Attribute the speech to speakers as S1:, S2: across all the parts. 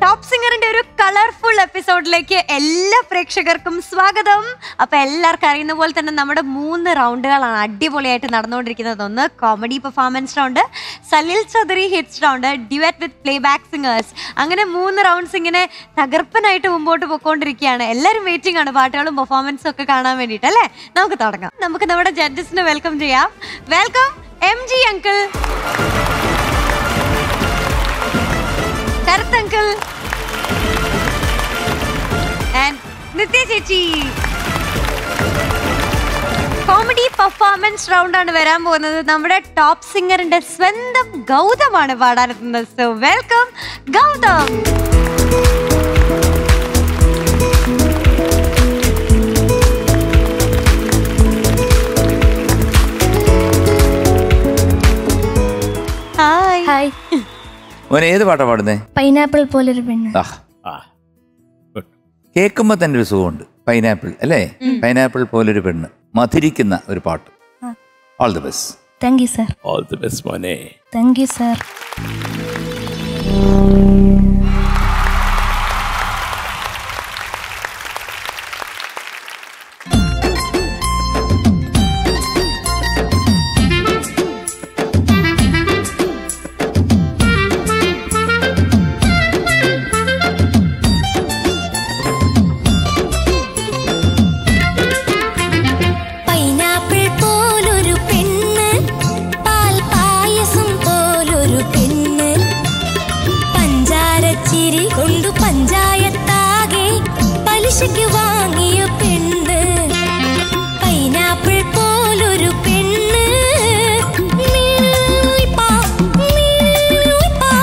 S1: Top സിംഗറിന്റെ ഒരു colourful എപ്പിസോഡിലേക്ക് എല്ലാ പ്രേക്ഷകർക്കും സ്വാഗതം അപ്പൊ എല്ലാവർക്കും അറിയുന്ന പോലെ തന്നെ നമ്മുടെ മൂന്ന് റൗണ്ടുകളാണ് അടിപൊളിയായിട്ട് നടന്നുകൊണ്ടിരിക്കുന്നത് ഒന്ന് comedy performance round Salil Chowdhury hits round duet with playback singers അങ്ങനെ മൂന്ന് റൗണ്ട്സ് ഇങ്ങനെ തകർപ്പനായിട്ട് മുമ്പോട്ട് പോയിക്കൊണ്ടിരിക്കുകയാണ് എല്ലാവരും വെയിറ്റിംഗ് ആണ് പാട്ടുകളും പെർഫോമൻസും ഒക്കെ കാണാൻ വേണ്ടിയിട്ട് അല്ലേ നമുക്ക് തുടങ്ങാം നമുക്ക് നമ്മുടെ ജഡ്ജസിനെ വെൽക്കം ചെയ്യാം welcome M G uncle Sarath uncle and Nithya ചേച്ചി കോമഡി പെർഫോമൻസ് റൗണ്ട് ആണ് വരാൻ പോകുന്നത് നമ്മുടെ ടോപ്പ് സിംഗറിന്റെ സ്വന്തം ഗൗതമാണ് പാടാനെത്തുന്നത് so welcome Gautham hi
S2: hi
S3: മോനെ ഏത് പാട്ടാ പാടുന്നേ
S2: പൈനാപ്പിൾ പോലൊരു പെണ്ണ്
S3: ആ കേൾക്കുമ്പോൾ തന്നെ ഒരു സുഖമുണ്ട് പൈനാപ്പിൾ അല്ലേ പൈനാപ്പിൾ പോലൊരു പെണ്ണ് മധുരിക്കുന്ന ഒരു പാട്ട് all the best
S2: thank you sir
S4: all the best മോനെ
S2: താങ്ക് യു സാർ
S5: പൈനാപ്പിൾ പോലൊരു പെണ്ണ് പാൽ പായസം പോലൊരു പെണ്ണ് പഞ്ചാരച്ചിരി കൊണ്ടു പഞ്ചായത്താകെ പലിശയ്ക്ക് വാങ്ങിയ പെണ്ണ് പൈനാപ്പിൾ പോലൊരു പെണ്ണ് മീനുയിപ്പാ, മീനുയിപ്പാ.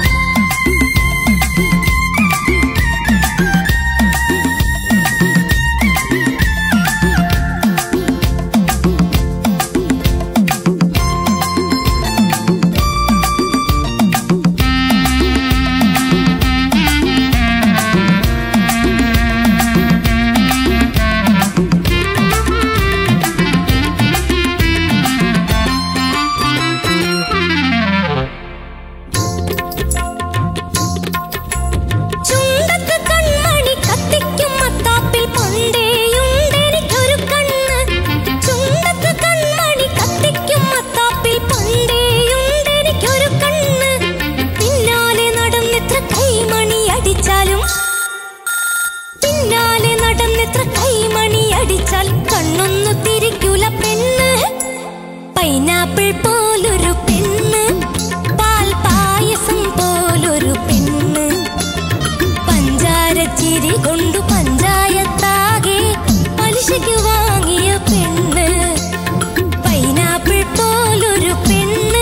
S5: ചുണ്ടത്ത് കൺമണി കത്തിക്കും മത്താപ്പിൽ പണ്ടേയുണ്ടെനിക്കൊരു കണ്ണ് ചുണ്ടത്ത് കൺമണി കത്തിക്കും മത്താപ്പിൽ പണ്ടേയുണ്ടെനിക്കൊരു കണ്ണ് പിന്നാലെ നടന്നെത്ര കൈമണി അടിച്ചാലും പിന്നാലെ നടന്നെത്ര കൈമണി അടിച്ചാൽ കണ്ണൊന്നു തിരിക്കൂല പെണ്ണ് പൈനാപ്പിൾ പോലൊരു പെണ്ണ് പാൽ പായസം പോലൊരു പെണ്ണ് പഞ്ചാരച്ചിരി കൊണ്ടു പഞ്ചായത്താകെ പലിശയ്ക്ക് വാങ്ങിയ പെണ്ണ് പൈനാപ്പിൾ പോലൊരു പെണ്ണ്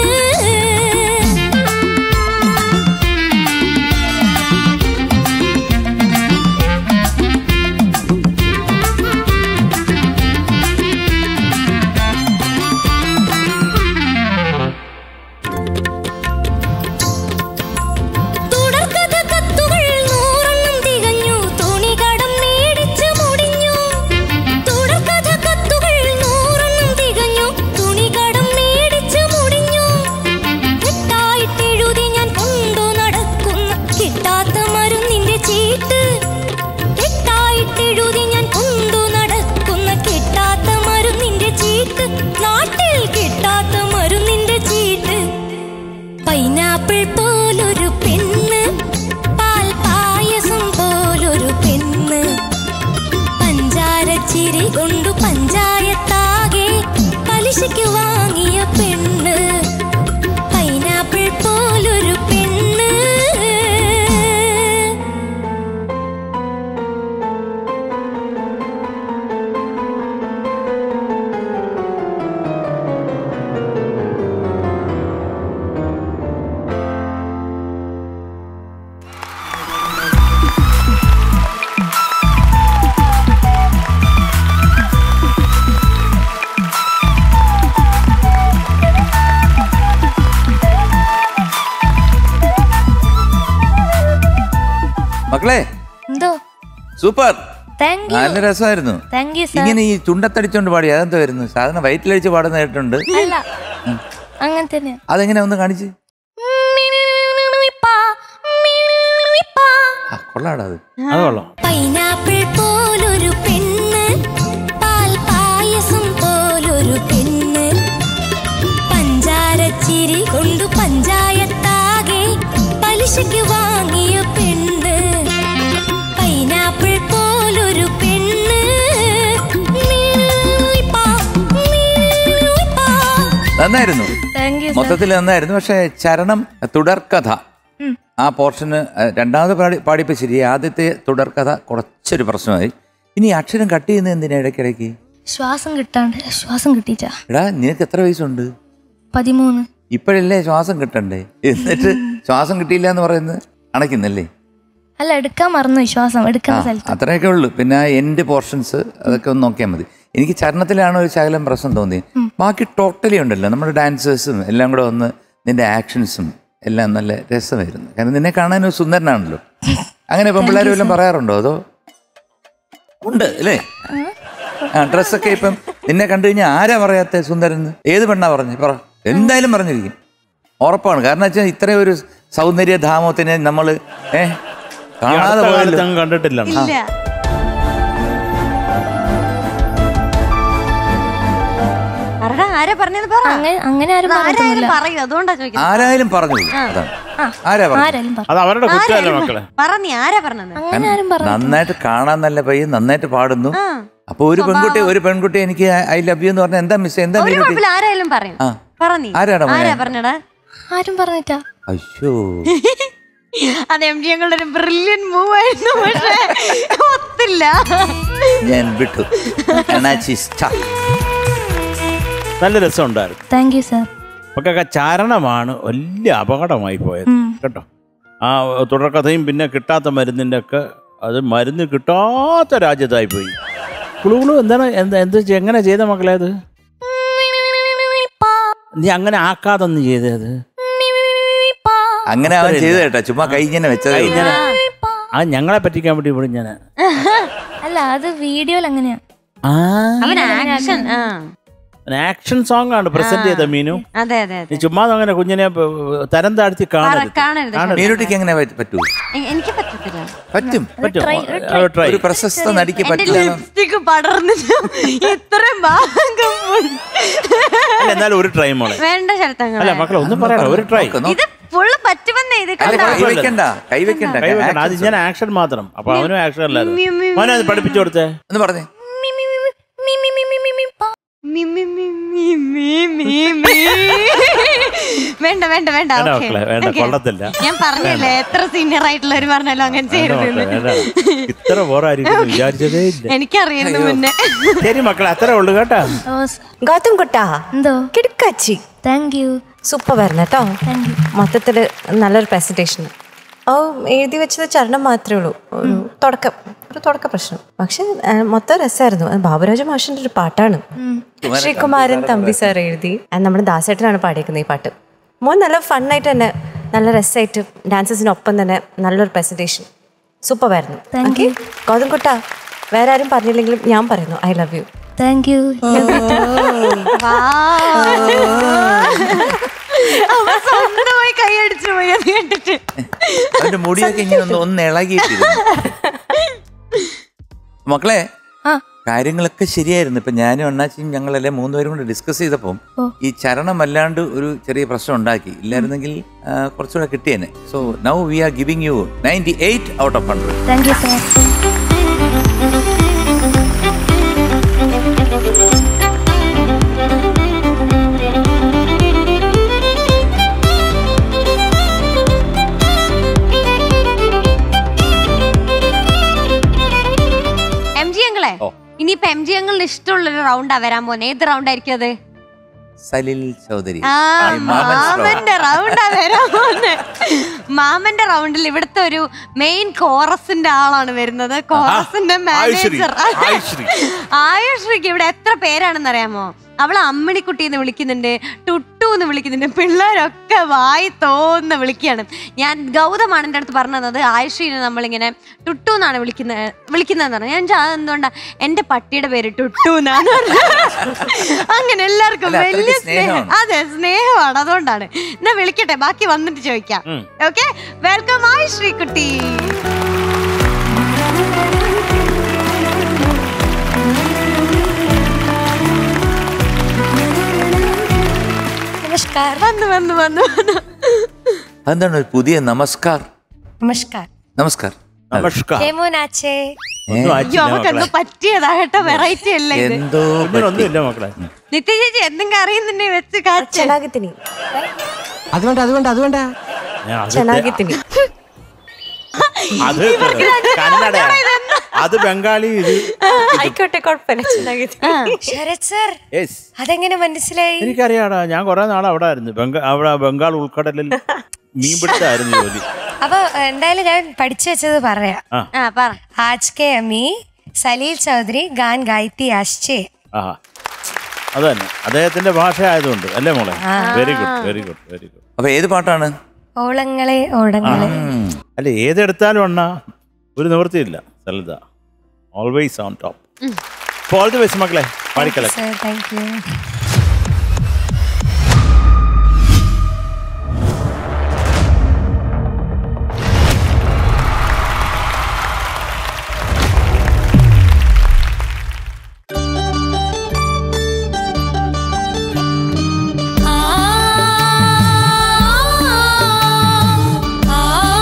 S5: തുടർക്കഥ കത്തുകൾ നൂറെണ്ണം തികഞ്ഞു തുണികടം മേടിച്ച് മുടിഞ്ഞു തുടർക്കഥ കത്തുകൾ നൂറെണ്ണം തികഞ്ഞു തുണികടം മേടിച്ച് മുടിഞ്ഞു കെട്ടായിട്ടെഴുതി ഞാൻ കൊണ്ടു നടക്കുന്ന കിട്ടാത്ത മരുന്നിന്റെ ചീട്ട് കെട്ടായിട്ടെഴുതി ഞാൻ കൊണ്ടു നടക്കുന്ന കിട്ടാത്ത മരുന്നിന്റെ ചീട്ട് നാട്ടിൽ കിട്ടാത്ത മരുന്നിന്റെ ചീട്ട് പൈനാപ്പിൾ പോലൊരു പെണ്ണ് പാൽ പായസം പോലൊരു പെണ്ണ് പഞ്ചാരച്ചിരി കൊണ്ടു പഞ്ചായത്താകെ പലിശയ്ക്ക് വാങ്ങിയ പെണ്ണ് പൈനാപ്പിൾ പോലൊരു പെണ്ണ്
S3: മക്കളെ
S2: എന്തോ
S3: സൂപ്പർ
S2: താങ്ക് യു
S3: നല്ല രസമായിരുന്നു
S2: താങ്ക് യു സാർ
S3: ഇങ്ങനെ ഈ ചുണ്ടത്തടിച്ചോണ്ട് പാടി അതെന്താ വരുന്നു സാധാരണ വയറ്റിലടിച്ച് പാടുന്ന കേട്ടിട്ടുണ്ട്
S2: അല്ല അങ്ങനെ തന്നെയാ
S3: അതെങ്ങനെ ഒന്ന് കാണിച്ച്
S2: മിനുയിപ്പാ, മിനുയിപ്പാ.
S3: കൊള്ളാടാ അത്
S4: അത് കൊള്ളാം
S5: പൈനാപ്പിൾ പോലൊരു പെണ്ണ് പാൽ പായസം പോലൊരു പെണ്ണ് പഞ്ചാരച്ചിരി കൊണ്ടു പഞ്ചായത്താകെ പലിശയ്ക്ക് വാങ്ങിയ പെണ്ണ് പൈനാപ്പിൾ പോലൊരു പെണ്ണ് മീൽപ്പാ, മീൽപ്പാ.
S3: നന്നായിരുന്നു
S2: താങ്ക് യു സർ
S3: മൊത്തത്തിൽ നന്നായിരുന്നു പക്ഷെ ചരണം തുടർക്കഥ ആ പോർഷന് അഹ് രണ്ടാമത് പാടി പാടിയപ്പോൾ ശരി ആദ്യത്തെ തുടർക്കഥ കുറച്ചൊരു പ്രശ്നമായി ഇനി അക്ഷരം കട്ട് ചെയ്യുന്നത് എന്തിനാ ഇടയ്ക്കിടയ്ക്ക്
S2: ശ്വാസം കിട്ടാണ്ട് ശ്വാസം കിട്ടിയിട്ടാ
S3: എടാ നിനക്ക് എത്ര വയസ്സുണ്ട്
S2: പതിമൂന്ന്
S3: ഇപ്പോഴല്ലേ ശ്വാസം കിട്ടണ്ടേ എന്നിട്ട് ശ്വാസം കിട്ടിയില്ല എന്ന് പറയുന്നത് അണയ്ക്കുന്നല്ലേ
S2: അല്ല എടുക്കാൻ മറന്നു ശ്വാസം
S3: ആ
S2: എടുക്കുന്ന സ്ഥലത്ത്
S3: അത്രയൊക്കെ ഉള്ളു പിന്നെ ആ എൻഡ് പോർഷൻസ് അതൊക്കെ ഒന്ന് നോക്കിയാൽ മതി എനിക്ക് ചരണത്തിലാണ് ഒരു ശകലം പ്രശ്നം തോന്നി ബാക്കി ടോട്ടലി ഉണ്ടല്ലോ നമ്മുടെ ഡാൻസേഴ്സും എല്ലാം കൂടെ ഒന്ന് നിന്റെ ആക്ഷൻസും എല്ലാം നല്ല രസമായിരുന്നു കാരണം നിന്നെ കാണാൻ ഒരു സുന്ദരനാണല്ലോ അങ്ങനെ ഇപ്പം പിള്ളേർ വല്ലതും പറയാറുണ്ടോ അതോ ഉണ്ട് അല്ലേ ആ ഡ്രസ്സൊക്കെ ഇപ്പം നിന്നെ കണ്ടു കഴിഞ്ഞാൽ ആരാ പറയാത്ത സുന്ദരൻ എന്ന്? ഏത് പെണ്ണാ പറഞ്ഞു പറ എന്തായാലും പറഞ്ഞിരിക്കും ഉറപ്പാണ് കാരണം വെച്ചാൽ ഇത്രയും ഒരു സൗന്ദര്യധാമത്തിനെ നമ്മൾ ഏഹ്
S4: ഈ
S3: കാണാതെ
S4: അടുത്ത
S3: പോയല്ലോ
S4: കാലത്ത് അങ്ങ് കണ്ടിട്ടില്ല
S1: ഇല്ല പറടാ ആരാ പറഞ്ഞത് പറ
S2: അങ്ങനെ അങ്ങനെ ആരും
S1: അത് ആരായാലും
S2: പറയത്തൊന്നുമില്ല
S1: പറയൂ അതുകൊണ്ടാ ചോദിക്കുന്നത്
S3: ആരായാലും പറഞ്ഞു അതാണ് ആരാ പറഞ്ഞു
S2: ആരായാലും പറ
S4: അത് അവരുടെ കുറ്റമല്ല
S1: ആരായാലും
S4: മക്കളെ
S1: പറ നീ ആരാ പറഞ്ഞത്
S2: അങ്ങനെ ആരും പറഞ്ഞു
S3: നന്നായിട്ട് കാണാൻ നല്ല പയ്യൻ നന്നായിട്ട് പാടുന്നു
S1: ആ.
S3: അപ്പൊ ഒരു പെൺകുട്ടി ഒരു പെൺകുട്ടി എനിക്ക് ഐ ലവ് യു എന്ന് പറഞ്ഞാൽ എന്താ മിസ് എന്താ
S1: ഒരു
S3: മീനുട്ടി
S1: കുഴപ്പമില്ല ആരായാലും പറയും
S3: ആ.
S1: പറ നീ
S3: ആരാടാ മോനെ?
S1: ആരാ പറഞ്ഞടാ
S2: ആരും പറഞ്ഞിട്ടാ
S3: അയ്യോ
S1: അത് എം ജി ഞങ്ങളുടെ ഒരു ബ്രില്യൻ മൂവ് ആയിരുന്നു പക്ഷേ ഒത്തില്ല
S3: ഞാൻ വിട്ടു അണ്ണാച്ചി stuck.
S4: നല്ല രസമുണ്ടായിരുന്നു
S2: താങ്ക് യു സർ
S4: ഒക്കെ ചാരണമാണ് വലിയ അപകടമായി പോയത് കേട്ടോ ആ തുടർക്കഥയും പിന്നെ കിട്ടാത്ത മരുന്നിൻ്റെ ഒക്കെ അത് മരുന്ന് കിട്ടാത്ത രാജ്യത്തായി പോയി കുളുകുളു എന്താണ് എന്താ എന്ത് ചെ- എങ്ങനെ ചെയ്ത മക്കളെ അത് നീ അങ്ങനെ ആക്കാതൊന്ന് ചെയ്തത്
S3: അങ്ങനെ അവൻ ചെയ്തു കേട്ടോ ചുമ്മാ കൈ ഇങ്ങനെ വെച്ചത്
S4: ഇങ്ങനെ ആ ഞങ്ങളെ പറ്റിക്കാൻ വേണ്ടി ഇവിടെ ഞാൻ
S2: അല്ല അത് വീഡിയോയിൽ അങ്ങനെയാ
S1: അവൻ ആക്ഷൻ ആ
S4: ആക്ഷൻ സോങ് ആണ് പ്രസന്റ് ചെയ്ത മീനു
S1: അതെ അതെ
S4: നീ
S1: അതെ
S4: ചുമ്മാ അങ്ങനെ കുഞ്ഞിനെ പ- തരം താഴ്ത്തി
S1: പറ,
S4: കാണരുത്
S1: കാണരുത്
S3: മീനുട്ടിക്ക് എങ്ങനെ പറ്റ- പറ്റൂ
S1: എ- എനിക്ക് പറ്റത്തില്ല
S3: പറ്റും
S4: പറ്റും
S2: try,
S4: അത് try.
S3: ഒരു പ്രശസ്ത നടിക്ക്
S1: എന്റെ
S3: പറ്റില്ല
S1: ലിപ്സ്റ്റിക് പടർന്നിട്ട് ഇത്രയും ഭാഗം full.
S4: അല്ല, എന്നാലും ഒരു ട്രൈ മോളെ
S1: വേണ്ട ശരത്തങ്ങൾ
S4: അല്ല മക്കളെ ഒന്നും പറയണം ഒരു ട്രൈ
S1: ഇത് ഫുള്ള് പറ്റുമെന്നേ ഇത്
S3: അല്ല,
S1: കണ്ടാ
S3: കൈ വെക്കണ്ട കൈ വെക്കണ്ട
S4: കൈ വെക്കണം അത് ഞാൻ ആക്ഷൻ മാത്രം അപ്പൊ അവനും ആക്ഷൻ അല്ലായിരുന്നു മോനെ അത് പഠിപ്പിച്ചു കൊടുത്തേ
S3: എന്ന് പറഞ്ഞേ
S1: മി, മി, മി, മി, മി, മി, മി. വേണ്ട വേണ്ട വേണ്ട
S4: വേണ്ട
S1: okay.
S4: മക്കളെ, വേണ്ട,
S1: Okay.
S4: കൊള്ളത്തില്ല.
S1: ഞാൻ പറഞ്ഞില്ലേ എത്ര സീനിയർ ആയിട്ടുള്ളവർ പറഞ്ഞാലും അങ്ങനെ
S4: വേണ്ട മക്കളെ,
S1: ചെയ്യരുത്
S4: വേണ്ട. ഇത്ര ബോറായിരിക്കും വിചാരിച്ചതേ ഇല്ല
S1: എനിക്കറിയുന്നു മുന്നേ
S4: ശരി മക്കളെ അത്രേ ഉള്ളു കേട്ടാ
S2: ഓ സർ
S6: ഗൗതം കുട്ടാ
S2: എന്തോ
S6: കിടക്കാച്ചി
S2: താങ്ക് യു
S6: സൂപ്പർ വരുന്നു കേട്ടോ
S2: താങ്ക് യു
S6: മൊത്തത്തിൽ നല്ലൊരു പ്രസന്റേഷൻ ഓ എഴുതി വെച്ചത് ചരണം മാത്രമേ ഉള്ളൂ ഒരു തുടക്കം ഒരു തുടക്ക പ്രശ്നം പക്ഷെ ആ, മൊത്തം രസമായിരുന്നു അത് ബാബുരാജ മാഷിന്റെ ഒരു പാട്ടാണ് ശ്രീകുമാരൻ തമ്പി സാർ എഴുതി അത് നമ്മുടെ ദാസേട്ടനാണ് പാടിയേക്കുന്നത് ഈ പാട്ട് മോൻ നല്ല ഫണ്ണായിട്ട് തന്നെ നല്ല രസമായിട്ട് ഡാൻസസിനൊപ്പം തന്നെ നല്ലൊരു പ്രസന്റേഷൻ സൂപ്പർ ആയിരുന്നു
S2: Thank
S6: ഓക്കെ ഗൗതം കുട്ട വേറെ ആരും പറഞ്ഞില്ലെങ്കിലും ഞാൻ പറയുന്നു I love you
S2: thank you
S1: അവ സ്വന്തമായി കൈയടിച്ചു പോയി അത് കേട്ടിട്ട്
S3: അവന്റെ മുടിയൊക്കെ ഇങ്ങനെ ഒന്ന് ഒന്ന് ഇളകിയിട്ടിരുന്നു മക്കളെ
S2: ആ
S3: കാര്യങ്ങളൊക്കെ ശരിയായിരുന്നു ഇപ്പൊ ഞാനും അണ്ണാച്ചിയും ഞങ്ങളെല്ലാം മൂന്നുപേരും കൂടെ ഡിസ്കസ് ചെയ്തപ്പം ഈ ചരണം അല്ലാണ്ട് ഒരു ചെറിയ പ്രശ്നം ഉണ്ടാക്കി ഇല്ലായിരുന്നെങ്കിൽ ആ, കുറച്ചുകൂടെ കിട്ടിയേനെ so now we are giving you ninety eight out of hundred
S2: thank you sir
S1: M G അങ്ങളെ ഇനിയിപ്പൊ എം ജി അങ്ങളുടെ ഇഷ്ടമുള്ള ഒരു റൗണ്ടാ വരാൻ പോകുന്നത് ഏത് റൗണ്ട് ആയിരിക്കും അത്
S3: സലിൽ ചൗധരി
S1: ആ
S3: My മാമൻസ് round.
S1: മാമന്റെ റൗണ്ടാ വരാൻ പോകുന്നത് മാമന്റെ റൗണ്ടിൽ ഇവിടുത്തെ ഒരു മെയിൻ കോറസിന്റെ ആളാണ് വരുന്നത് കോറസിന്റെ
S4: ആയുശ്രീ,
S1: മാനേജർ
S4: ആയുശ്രീ.
S1: ആയുശ്രീക്ക് ഇവിടെ എത്ര പേരാണെന്ന് അറിയാമോ അവളെ അമ്മിണിക്കുട്ടി എന്ന് വിളിക്കുന്നുണ്ട് ടുട്ടു എന്ന് വിളിക്കുന്നുണ്ട് പിള്ളേരൊക്കെ വായി തോന്ന് വിളിക്കുകയാണ് ഞാൻ ഗൗതമാണ് എൻ്റെ അടുത്ത് പറഞ്ഞത് ആയുശ്രീനെ നമ്മളിങ്ങനെ ടുട്ടു എന്നാണ് വിളിക്കുന്നത് വിളിക്കുന്നതെന്ന് പറഞ്ഞു ഞാൻ ചോദിച്ചു, അതെന്തുകൊണ്ടാ എൻ്റെ പട്ടിയുടെ പേര് ടുട്ടു എന്നാണ് പറഞ്ഞത്. അങ്ങനെ എല്ലാവർക്കും
S3: അല്ല, അത്രയ്ക്ക്
S1: വലിയ സ്നേഹം
S3: സ്നേഹമാണ്.
S1: അതെ സ്നേഹമാണ് അതുകൊണ്ടാണ് എന്നാ വിളിക്കട്ടെ ബാക്കി വന്നിട്ട് ചോദിക്കാം ഓക്കെ വെൽക്കം ആയി ശ്രീകുട്ടി വന്നു വന്നു വന്നു
S3: അതെന്താണ് ഒരു പുതിയ നമസ്കാർ
S6: നമസ്കാർ
S3: നമസ്കാർ
S4: നമസ്കാരം
S6: ഹേമോ നാച്ചേ
S4: ഒന്നും
S1: അയ്യോ
S4: ആയിട്ടില്ല
S1: അവക്കെന്തോ
S4: മക്കളെ
S1: പറ്റിയതാ കേട്ടോ വെറൈറ്റി അല്ലേ ഇത്
S3: എന്തോ
S4: കുഞ്ഞിനൊന്നുമില്ല മക്കളെ
S1: നിത്യ ചേച്ചി എന്തെങ്കിലും അറിയുന്നുണ്ടെ വെച്ച് കാച്ച
S6: ಚೆನ್ನಾಗಿದ್ದೀನಿ
S7: അത് വേണ്ട അത് വേണ്ട അത് വേണ്ട
S4: ഞാൻ അത്
S6: ಚೆನ್ನಾಗಿದ್ದೀನಿ
S4: അത് കന്നഡ അത് ബംഗാളി ഇത്
S6: ആയിക്കോട്ടെ കുഴപ്പമില്ല ಚೆನ್ನಾಗಿದ್ದೀನಿ ശരത് സർ
S4: യെസ്
S6: അതെങ്ങനെ മനസ്സിലായി
S4: എനിക്കറിയാടാ ഞാൻ കുറെ നാൾ അവിടെ ആയിരുന്നു ബംഗാൾ അവിടെ ബംഗാൾ ഉൾക്കടലിൽ മീൻപിടുത്തായിരുന്നു ജോലി
S6: അപ്പൊ എന്തായാലും ഞാൻ പഠിച്ചു വെച്ചത് പറയാം
S1: ആ പറ
S6: ആജ് കെ അമ്മി സലീൽ ചൗധരി ഗാൻ ഗായത്തി ആശ്ചേ
S4: ആഹാ അത് തന്നെ അദ്ദേഹത്തിന്റെ ഭാഷ ആയതുകൊണ്ട് അല്ലേ മോളെ very good very good very good
S3: അപ്പൊ ഏത് പാട്ടാണ്
S6: ഓളങ്ങളെ ഓടങ്ങളെ
S4: അല്ല ഏതെടുത്താലും അണ്ണാ ഒരു നിവൃത്തിയില്ല Salitha always on top all the best മക്കളെ പാടിക്കല
S6: സർ താങ്ക് യു
S5: ആ ആ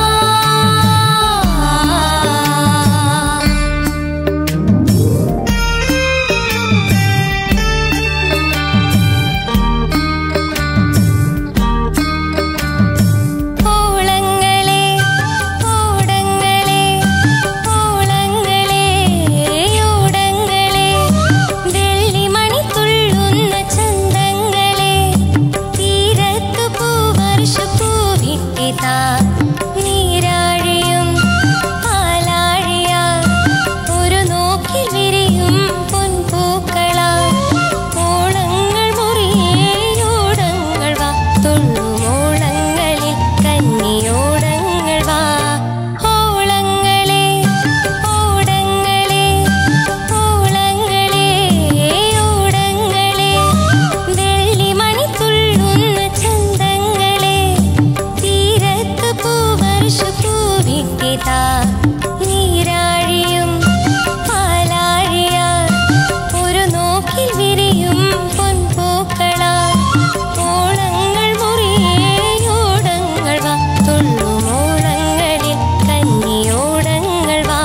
S5: ഓളങ്ങളെ ഓടങ്ങളെ ഓളങ്ങളെ ഓടങ്ങളെ വെള്ളിമണി തുള്ളുന്ന ചന്തങ്ങളെ തീരത്തു പൂവർഷ പൂവിട്ടിതാ നീരാഴിയും പാലാഴിയാ ഒരു നോക്കിൽ വിരിയും പൊൻപൂക്കളാ ഓളങ്ങൾ മുറിയേയോടങ്ങൾ വാ തുള്ളുമോളങ്ങളിൽ കന്നിയോടങ്ങൾ വാ ഓളങ്ങളെ ഓടങ്ങളെ ഓളങ്ങളെ ഓടങ്ങളെ വെള്ളിമണി തുള്ളുന്ന ചന്തങ്ങളെ തീരത്ത് പൂവർഷ പൂവിട്ടിതാ നീരാഴിയും പാലാഴിയാ ഒരു നോക്കിൽ വിരിയും പൊൻപൂക്കളാ ഓളങ്ങൾ മുറിയേയോടങ്ങൾ വാ തുള്ളുമോളങ്ങളിൽ കന്നിയോടങ്ങൾ വാ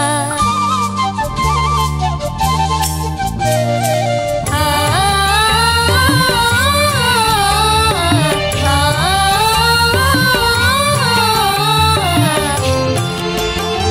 S5: ആ ആ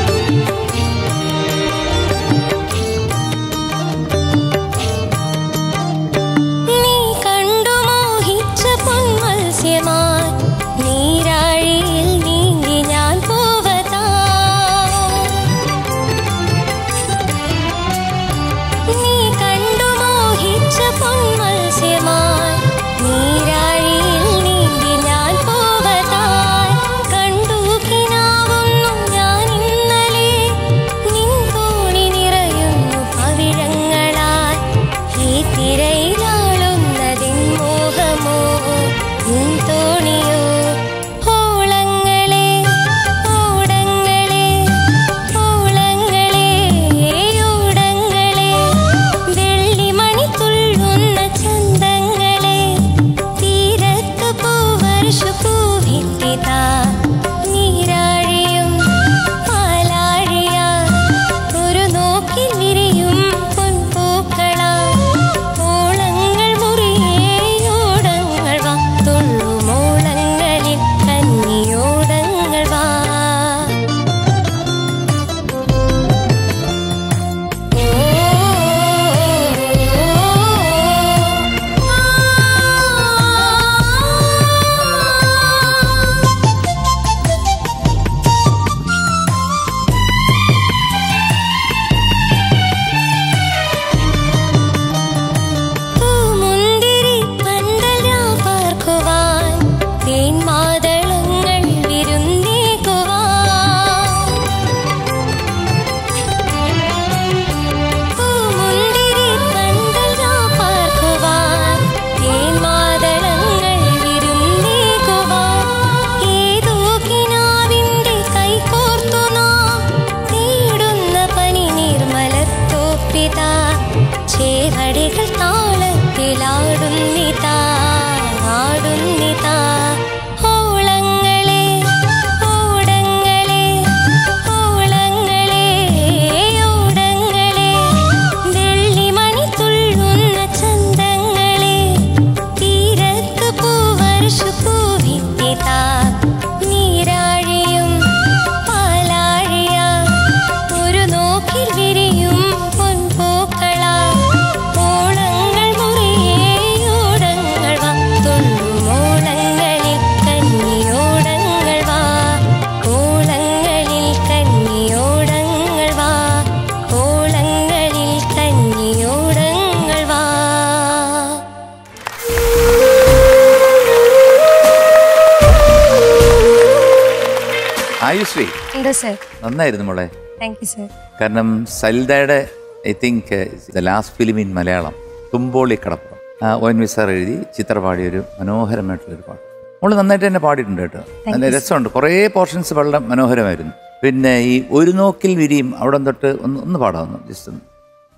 S3: ആയുശ്രീ
S2: എന്താ സർ
S3: നന്നായിരുന്നു മോളെ
S2: താങ്ക് യു സർ
S3: കാരണം സലിതയുടെ I think the last film in Malayalam Thumboli Kadappuram ആ, ഒ എൻ വി സാർ എഴുതി ചിത്ര പാടിയൊരു മനോഹരമായിട്ടുള്ളൊരു പാട്ട് മോള് നന്നായിട്ട് തന്നെ പാടിയിട്ടുണ്ട് കേട്ടോ നല്ല രസമുണ്ട് കുറേ പോർഷൻസ് വളരെ മനോഹരമായിരുന്നു പിന്നെ ഈ ഒരു നോക്കിൽ വിരിയും അവിടെ തൊട്ട് ഒന്ന് ഒന്ന് പാടാവുന്നു ജസ്റ്റ് ഒന്ന്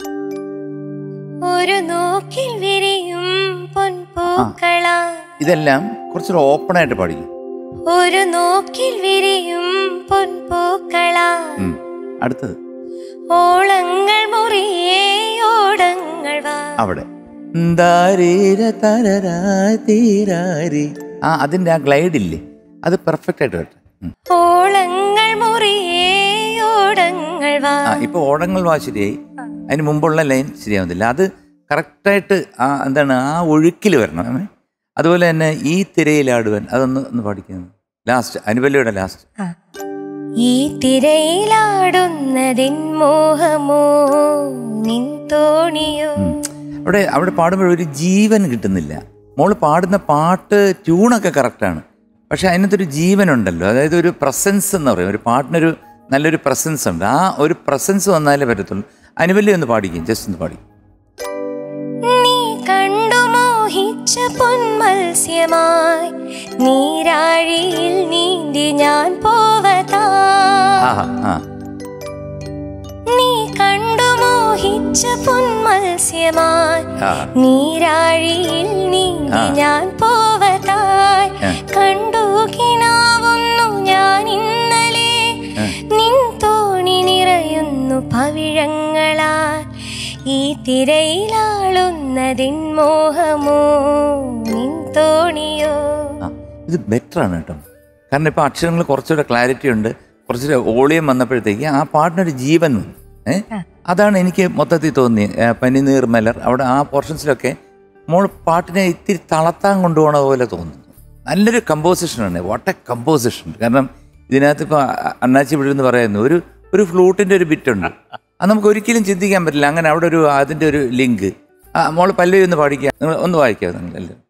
S5: ഒരു നോക്കിൽ വിരിയും പൊൻപൂക്കളാ
S3: ഇതെല്ലാം കുറച്ചുകൂടെ ഓപ്പണായിട്ട് പാടിക്കും
S5: ഒരു നോക്കിൽ വിരിയും പൊൻപൂക്കളാ
S3: ഉം. അടുത്തത്
S5: ഓളങ്ങൾ മുറിയേ ഓടങ്ങൾ വാ
S3: അവിടെ ദാരീര തരരാ തീരാരി. ആ അതിന്റെ ആ ഗ്ലൈഡ് ഇല്ലേ അത് പെർഫെക്റ്റ് ആയിട്ട് കേട്ടോ ഉം.
S5: ഓളങ്ങൾ മുറിയേ ഓടങ്ങൾ വാ
S3: ആ ഇപ്പൊ ഓടങ്ങൾ വാ ശരിയായി അതിന് മുമ്പുള്ള ലൈൻ ശരിയാവുന്നില്ല അത് കറക്റ്റായിട്ട് ആ എന്താണ് ആ ഒഴുക്കിൽ വരണം ഏ? അതുപോലെ തന്നെ ഈ തിരയിലാടുവൻ അതൊന്ന് ഒന്ന് പഠിക്കുന്നു ലാസ്റ്റ് അനുപല്ലയുടെ ലാസ്റ്റ്
S5: ഈ തിരയിലാടുന്നതിൻ മോഹമോ നിൻ തോണിയോ
S3: അവിടെ അവിടെ പാടുമ്പോൾ ഒരു ജീവൻ കിട്ടുന്നില്ല മോള് പാടുന്ന പാട്ട് ട്യൂണൊക്കെ കറക്റ്റാണ് പക്ഷെ അതിനകത്തൊരു ജീവനുണ്ടല്ലോ അതായത് ഒരു പ്രസൻസ് എന്ന് പറയും ഒരു പാട്ടിനൊരു നല്ലൊരു പ്രസൻസ് ഉണ്ട് ആ ഒരു പ്രസൻസ് വന്നാലേ പറ്റത്തുള്ളൂ അനുവല്യം ഒന്ന് പാടിക്കും ജസ്റ്റ് ഒന്ന് പാടി
S5: നീ കണ്ടു മോഹിച്ച പൊന്മത്സ്യമായി നീരാഴിയിൽ നീന്തി ഞാൻ പോവതാ
S3: ആഹാ ആ
S5: നീ കണ്ടു മോഹിച്ച പൊന്മത്സ്യമായി
S3: ആ
S5: നീരാഴിയിൽ നീന്തി
S3: ആ.
S5: ഞാൻ പോവതായി
S3: ആ.
S5: കണ്ടു കിനാവുന്നു ഞാൻ ഇന്നലെ
S3: ആ.
S5: നിൻ തോണി നിറയുന്നു പവിഴങ്ങളാൽ ഈ തിരയിലാളുന്നതിൻ മോഹമോ നിൻ തോണിയോ
S3: ആ ഇത് ബെറ്റർ ആണ് കേട്ടോ കാരണം ഇപ്പൊ അക്ഷരങ്ങൾ കുറച്ചുകൂടെ ക്ലാരിറ്റി ഉണ്ട് കുറച്ചുകൂടെ ഓളിയം വന്നപ്പോഴത്തേക്ക് ആ പാട്ടിനൊരു ജീവൻ വന്നു ഏ അതാണ് എനിക്ക് മൊത്തത്തിൽ തോന്നിയത് ഏ, പനിനീർ മലർ അവിടെ ആ പോർഷൻസിലൊക്കെ മോൾ പാട്ടിനെ ഇത്തിരി തളത്താൻ കൊണ്ടുപോകണ പോലെ തോന്നുന്നു നല്ലൊരു കമ്പോസിഷനാണ് വാട്ട് എ കമ്പോസിഷൻ കാരണം ഇതിനകത്ത് ഇപ്പോൾ അണ്ണാച്ചി വിടുന്ന് പറയുന്നു ഒരു ഒരു ഫ്ലൂട്ടിൻ്റെ ഒരു ബിറ്റ് ഉണ്ട് അത് നമുക്ക് ഒരിക്കലും ചിന്തിക്കാൻ പറ്റില്ല അങ്ങനെ അവിടെ ഒരു അതിൻ്റെ ഒരു ലിങ്ക് ആ മോൾ പല്ലവി ഒന്ന് പാടിക്കുക നിങ്ങൾ ഒന്ന് വായിക്കുക നിങ്ങൾ എല്ലാവരും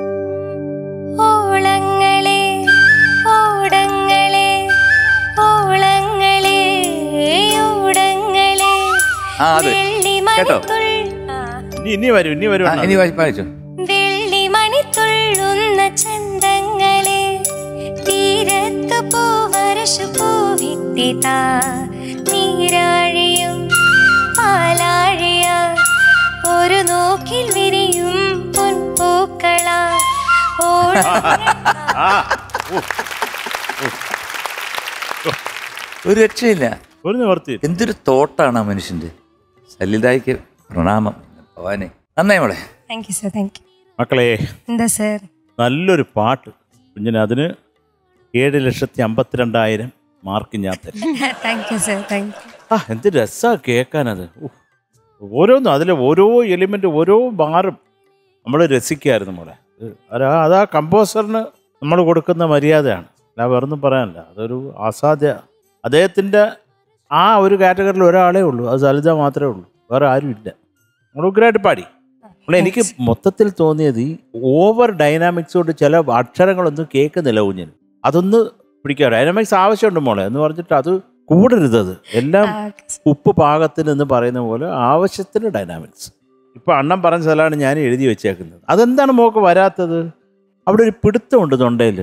S5: ഓളങ്ങളെ ഓടങ്ങളെ ഓളങ്ങളെ ഓടങ്ങളെ
S3: ആ, അത്. കേട്ടോ?
S4: ഇനി ഇനി വരും ഇനി വരും
S3: ആ, ഇനി വായി- വായിച്ചോ
S5: വെള്ളിമണി തുള്ളുന്ന ചന്തങ്ങളെ തീരത്ത് പൂവരശു പൂവിട്ടിതാ നീരാഴിയും പാലാഴിയ ഒരു നോക്കിൽ വിരിയും പൊൻപൂക്കളാ ഓട
S3: ഒരു രക്ഷയില്ല
S4: ഒരു നിവർത്തി
S3: എന്തൊരു തോട്ടാണ് ആ മനുഷ്യന്റെ സലിതായിക്ക് പ്രണാമം ഭവാനെ നന്നായി മോളെ
S2: thank you sir thank you
S4: മക്കളെ
S2: എന്താ സർ
S4: നല്ലൊരു പാട്ട് കുഞ്ഞിന് അതിന് ഏഴ് ലക്ഷത്തി അമ്പത്തിരണ്ടായിരം മാർക്ക് ഞാൻ തരും
S2: thank you sir thank you
S4: ആ എന്ത് രസമാണ് കേൾക്കാനത് ഉഫ്. ഓരോന്നും അതിലെ ഓരോ എലിമെൻ്റ് ഓരോ ബാറും നമ്മൾ രസിക്കായിരുന്നു നമ്മളെ അതാ അതാ കമ്പോസറിന് നമ്മൾ കൊടുക്കുന്ന മര്യാദയാണ് അല്ല വേറൊന്നും പറയാനില്ല അതൊരു അസാധ്യ അദ്ദേഹത്തിൻ്റെ ആ ഒരു കാറ്റഗറിയിൽ ഒരാളേ ഉള്ളൂ അത് സലിത മാത്രമേ ഉള്ളൂ വേറെ ആരും ഇല്ല നമ്മൾ ഉഗ്രായിട്ട് പാടി അപ്പോൾ എനിക്ക് മൊത്തത്തിൽ തോന്നിയത് ഈ ഓവർ ഡൈനാമിക്സ് കൊണ്ട് ചില അക്ഷരങ്ങളൊന്നും കേൾക്കുന്നില്ല കുഞ്ഞിന് അതൊന്ന് പിടിക്കുക ഡൈനാമിക്സ് ആവശ്യമുണ്ട് മോളെ എന്ന് പറഞ്ഞിട്ട് അത് കൂടരുത് അത് എല്ലാം ഉപ്പ് പാകത്തിന് എന്ന് പറയുന്ന പോലെ ആവശ്യത്തിന് ഡൈനാമിക്സ് ഇപ്പൊ അണ്ണൻ പറഞ്ഞ സ്ഥലമാണ് ഞാൻ എഴുതി വെച്ചേക്കുന്നത് അതെന്താണ് മോക്ക് വരാത്തത് അവിടെ ഒരു പിടുത്തമുണ്ട് തൊണ്ടയിൽ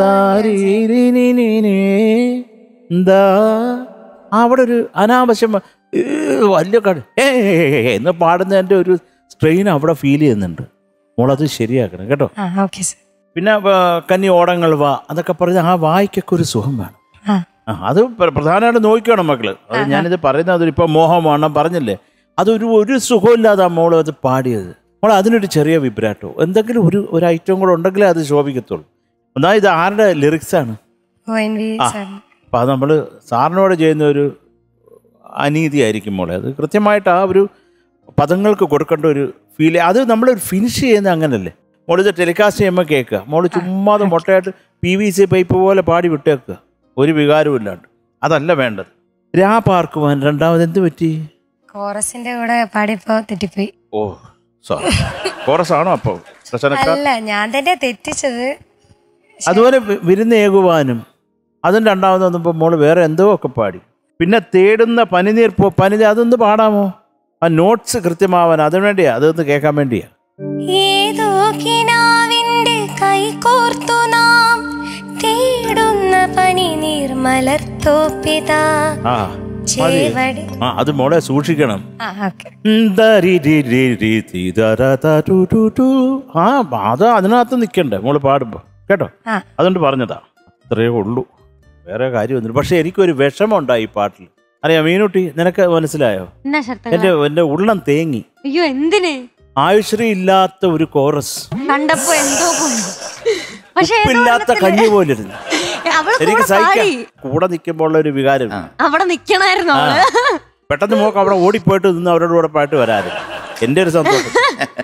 S4: എന്താ അവിടെ ഒരു അനാവശ്യം ഏ, വലിയ കട ഏ എന്ന് പാടുന്നതിൻ്റെ ഒരു സ്ട്രെയിൻ അവിടെ ഫീൽ ചെയ്യുന്നുണ്ട് മോളത് ശരിയാക്കണം കേട്ടോ
S2: ആ ഓക്കെ സർ
S4: പിന്നെ ആ, കന്നി ഓടങ്ങൾ വാ അതൊക്കെ പറഞ്ഞ് ആ വായിക്കൊക്കെ ഒരു സുഖം വേണം
S2: ആ
S4: ആ, അത് പ്ര- പ്രധാനമായിട്ട് നോക്കണം മക്കള് അത് ഞാനിത് പറയുന്നത് ഇപ്പൊ മോഹമാണ് പറഞ്ഞില്ലേ അതൊരു ഒരു സുഖമില്ലാതെ ആ മോള് അത് പാടിയത് മോൾ അതിനൊരു ചെറിയ വിബ്രാട്ടോ എന്തെങ്കിലും ഒരു ഒരു ഐറ്റം കൂടെ ഉണ്ടെങ്കിലേ അത് ശോഭിക്കത്തുള്ളൂ ഒന്നാ ഇത് ആരുടെ ലിറിക്സ് ആണ്
S2: ഒ എൻ വി
S4: ആ.
S2: സർ
S4: അപ്പം അത് നമ്മൾ സാറിനോട് ചെയ്യുന്ന ഒരു അനീതിയായിരിക്കും മോളെ അത് കൃത്യമായിട്ട് ആ ഒരു പദങ്ങൾക്ക് കൊടുക്കേണ്ട ഒരു ഫീൽ അത് നമ്മൾ ഫിനിഷ് ചെയ്യുന്ന അങ്ങനല്ലേ മോളിത് ടെലികാസ്റ്റ് ചെയ്യുമ്പോൾ കേൾക്കുക മോള് ചുമ്മാതെ മുട്ടയായിട്ട് പി വി സി പൈപ്പ് പോലെ പാടി വിട്ടേക്കുക ഒരു വികാരവും ഇല്ലാണ്ട് അതല്ല വേണ്ടത് രാ പാർക്കുവാൻ രണ്ടാമത് എന്ത് പറ്റി
S2: കോറസിന്റെ കൂടെ പാടിയപ്പോ തെറ്റിപ്പോയി
S4: ഓ സോറി കോറസ് ആണോ അപ്പോൾ പ്രശ്നക്കാർ
S2: അല്ല ഞാൻ തന്നെ തെറ്റിച്ചത്
S4: അതുപോലെ വി- വിരുന്നേകുവാനും അതും രണ്ടാമത് വന്നപ്പോൾ മോള് വേറെ എന്തോ ഒക്കെ പാടി പിന്നെ തേടുന്ന പനിനീർ പോ പനി അതൊന്ന് പാടാമോ ആ നോട്ട്സ് കൃത്യമാവാൻ അതിനുവേണ്ടിയാ അതൊന്ന് കേൾക്കാൻ വേണ്ടിയാ
S5: ഏതോ കിനാവിന്റെ കൈ കോർത്തു നാം തേടുന്ന പനി നീർമലർത്തോപ്പിതാ
S4: ആ മതി
S5: ചേവടി
S4: ആ അത് മോളെ സൂക്ഷിക്കണം
S2: ആ ഓക്കെ
S4: ഉം, ദരി രി രി രി തി ദര ത ടു ടു ടു. ആ അത് അതിനകത്ത് നിൽക്കണ്ടേ മോള് പാടുമ്പോ കേട്ടോ
S2: ആ.
S4: അതുകൊണ്ട് പറഞ്ഞതാ അത്രയേ ഉള്ളൂ വേറെ കാര്യമൊന്നുമില്ല പക്ഷെ എനിക്കൊരു വിഷമമുണ്ടായി ഈ പാട്ടിൽ അറിയാം മീനുട്ടി നിനക്ക് മനസ്സിലായോ
S1: എന്നാ ശരത്തങ്ങള
S4: എന്റെ എന്റെ ഉള്ളം തേങ്ങി
S1: അയ്യോ എന്തിന്
S4: ആയുശ്രീ ഇല്ലാത്ത ഒരു കോറസ്
S1: കണ്ടപ്പോ എന്തോ പോലെ പക്ഷെ ഏതോ
S4: ഉപ്പില്ലാത്ത
S1: ഒരെണ്ണത്തില്
S4: കഞ്ഞി പോലിരുന്നു
S1: അവള്
S4: എനിക്ക്
S1: കൂടെ
S4: സഹിക്കാം
S1: പാടി
S4: കൂടെ നിൽക്കുമ്പോൾ ഒരു വികാരം
S1: അവിടെ നിക്കണായിരുന്നു
S4: ആ.
S1: അവള്
S4: പെട്ടെന്ന് മോക്ക് അവിടെ ഓടിപ്പോയിട്ട് നിന്ന് അവരോട് കൂടെ പാട്ട് വരാറ് എന്റെ ഒരു സന്തോഷം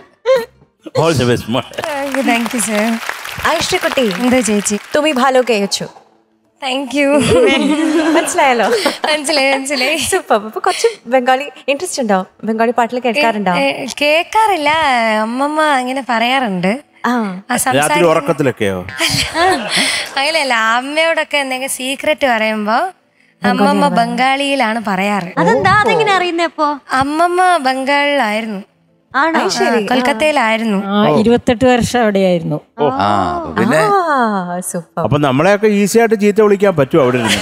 S4: ഓൾ ദി ബെസ്റ്റ് മോളെ
S2: താങ്ക് യു സർ
S6: ഐശ്വര്യ കുട്ടി
S2: എന്തോ ചേച്ചി
S6: തുമി ഭാലോ കേച്ചു
S2: താങ്ക് യു
S6: മനസ്സിലായല്ലോ
S2: മനസ്സിലായി മനസ്സിലായി
S6: സൂപ്പർ അപ്പൊ കുറച്ച് ബംഗാളി ഇൻട്രസ്റ്റ് ഉണ്ടോ ബംഗാളി പാട്ടിൽ കേൾക്കാറുണ്ടോ
S2: ഏ, കേൾക്കാറില്ല അമ്മമ്മ ഇങ്ങനെ പറയാറുണ്ട്
S6: ആ
S2: ആ
S4: രാത്രി
S2: സംസാരി
S4: ഉറക്കത്തിലൊക്കെയോ
S2: അങ്ങനെയല്ല അമ്മയോടൊക്കെ എന്തെങ്കിലും സീക്രട്ട് പറയുമ്പോ അമ്മമ്മ ബംഗാളിയിലാണ് പറയാറ്
S1: അതെന്താ അതെങ്ങനെ അറിയുന്നേ അപ്പൊ
S2: അമ്മമ്മ ബംഗാളിലായിരുന്നു
S1: ആണോ
S2: ആ, കൊൽക്കത്തയിലായിരുന്നു
S8: ആ ഇരുപത്തെട്ട് വർഷം അവിടെയായിരുന്നു
S3: ആ അപ്പൊ പിന്നെ
S6: ആ സൂപ്പർ
S4: അപ്പൊ നമ്മളെയൊക്കെ ഈസി ആയിട്ട് ചീത്ത വിളിക്കാൻ പറ്റും അവിടെ ഇരുന്ന്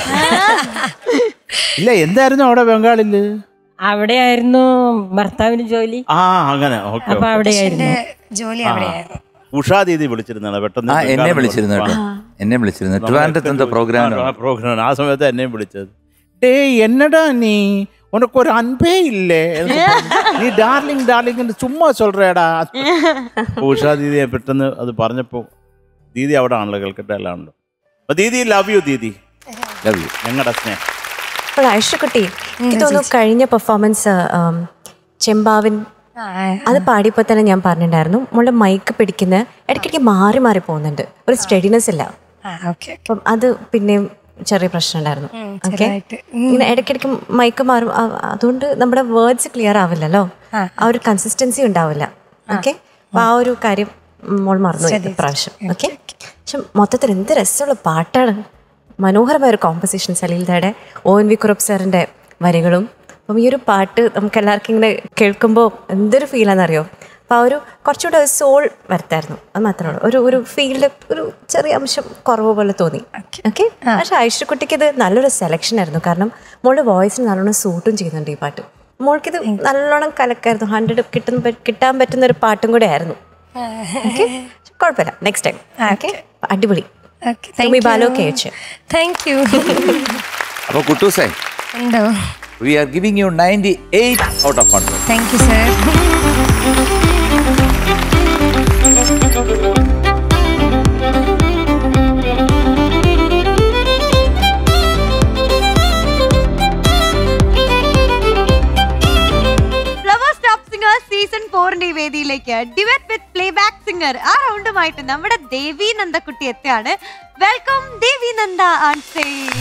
S4: ഇല്ല എന്തായിരുന്നു അവിടെ ബംഗാളില്
S8: അവിടെയായിരുന്നു ഭർത്താവിന് ജോലി
S4: ആ അങ്ങനെ ഓക്കെ
S8: അപ്പൊ അവിടെയായിരുന്നു
S2: എന്റെ ജോലി അവിടെയായിരുന്നു
S4: ഉഷാ ദീദി വിളിച്ചിരുന്നാണ് പെട്ടെന്ന്
S3: ആ എന്നെ
S4: ബംഗാളിൽ
S3: വിളിച്ചിരുന്നു കേട്ടോ
S4: ആ.
S3: എന്നെ വിളിച്ചിരുന്നു ട്രിവാൻഡ്രത്ത് എന്തോ പ്രോഗ്രാം
S4: ആ, പ്രോഗ്രാം ആ സമയത്ത് എന്നെയും വിളിച്ചത് ഡേ എന്നടാ നീ ഉനക്ക് ഒരു അൻപേ ഇല്ലേ എന്നൊക്കെ പറഞ്ഞു. നീ ഡാർലിംഗ് ഡാർലിംഗ് ചുമ്മാ சொல்றேടാ ഉഷാ ദീദിയെ പെട്ടെന്ന് അത് പറഞ്ഞപ്പോ ദീദി അവിടെ ആണല്ലോ കേൾക്കട്ടെല്ലാണല്ലോ അപ്പൊ Didi love you Didi
S3: love you
S4: ഞങ്ങളുടെ സ്നേഹം
S6: അപ്പോൾ ഐശ്വക്കുട്ടി എനിക്ക് തോന്നുന്നു കഴിഞ്ഞ പെർഫോമൻസ് ചെമ്പാവിൻ
S2: ആ,
S6: അത് പാടിയപ്പോൾ തന്നെ ഞാൻ പറഞ്ഞിട്ടുണ്ടായിരുന്നു മോളുടെ മൈക്ക് പിടിക്കുന്ന ഇടയ്ക്കിടയ്ക്ക് മാറി മാറി പോകുന്നുണ്ട് ഒരു സ്റ്റഡിനെസ് ഇല്ല
S2: ആ ഓക്കെ
S6: അപ്പം അത് പിന്നെയും ചെറിയ പ്രശ്നം ഉണ്ടായിരുന്നു ഓക്കെ
S2: ചെറുതായിട്ട്.
S6: ഇങ്ങനെ ഇടയ്ക്കിടയ്ക്ക് മൈക്ക് മാറും ആ- അതുകൊണ്ട് നമ്മുടെ വേർഡ്സ് ക്ലിയർ ആവില്ലല്ലോ ആ ഒരു കൺസിസ്റ്റൻസി ഉണ്ടാവില്ല ഓക്കെ അപ്പൊ ആ ഒരു കാര്യം മോൾ മറന്നു പോയി ഇപ്രാവശ്യം ഓക്കെ പക്ഷെ മൊത്തത്തിൽ എന്ത് രസമുള്ള പാട്ടാണ് മനോഹരമായ ഒരു കോമ്പസിഷൻ സലീൽദയുടെ ഒ എൻ വി കുറുപ്പ് സാറിൻ്റെ വരികളും അപ്പം ഈ ഒരു പാട്ട് നമുക്ക് എല്ലാവർക്കും ഇങ്ങനെ കേൾക്കുമ്പോൾ എന്തൊരു ഫീലാണെന്നറിയോ അപ്പോൾ ആ ഒരു കുറച്ചുകൂടെ ഒരു സോൾ വരുത്തായിരുന്നു അത് മാത്രമേ ഉള്ളൂ ഒരു ഒരു ഫീലിൽ ഒരു ചെറിയ അംശം കുറവ് പോലെ തോന്നി ഓക്കെ പക്ഷെ ഐശ്വര്യക്കുട്ടിക്ക് ഇത് നല്ലൊരു സെലക്ഷൻ ആയിരുന്നു കാരണം മോളുടെ വോയിസിന് നല്ലോണം സൂട്ടും ചെയ്യുന്നുണ്ട് ഈ പാട്ട് മോൾക്കിത് നല്ലോണം കലക്കായിരുന്നു ഹൺഡ്രഡ് കിട്ടുന്ന പ- കിട്ടാൻ പറ്റുന്ന ഒരു പാട്ടും കൂടെ ആയിരുന്നു ഓക്കെ കുഴപ്പമില്ല നെക്സ്റ്റ് ടൈം ഓക്കെ അടിപൊളി
S2: ഓക്കെ
S6: തുമി ബാലോ കേച്ച്
S2: താങ്ക് യു
S3: അപ്പൊ കുട്ടൂസേ
S2: എന്തോ
S3: we are giving you ninety eight out of hundred
S2: thank you sir
S1: flowers top singer season ഫോറിന്റെ ഈ വേദിയിലേക്ക് duet with playback singer ആ റൗണ്ടുമായിട്ട് നമ്മുടെ ദേവി നന്ദക്കുട്ടി എത്തുകയാണ് വെൽക്കം ദേവി നന്ദ ആൺ സ്റ്റേജ്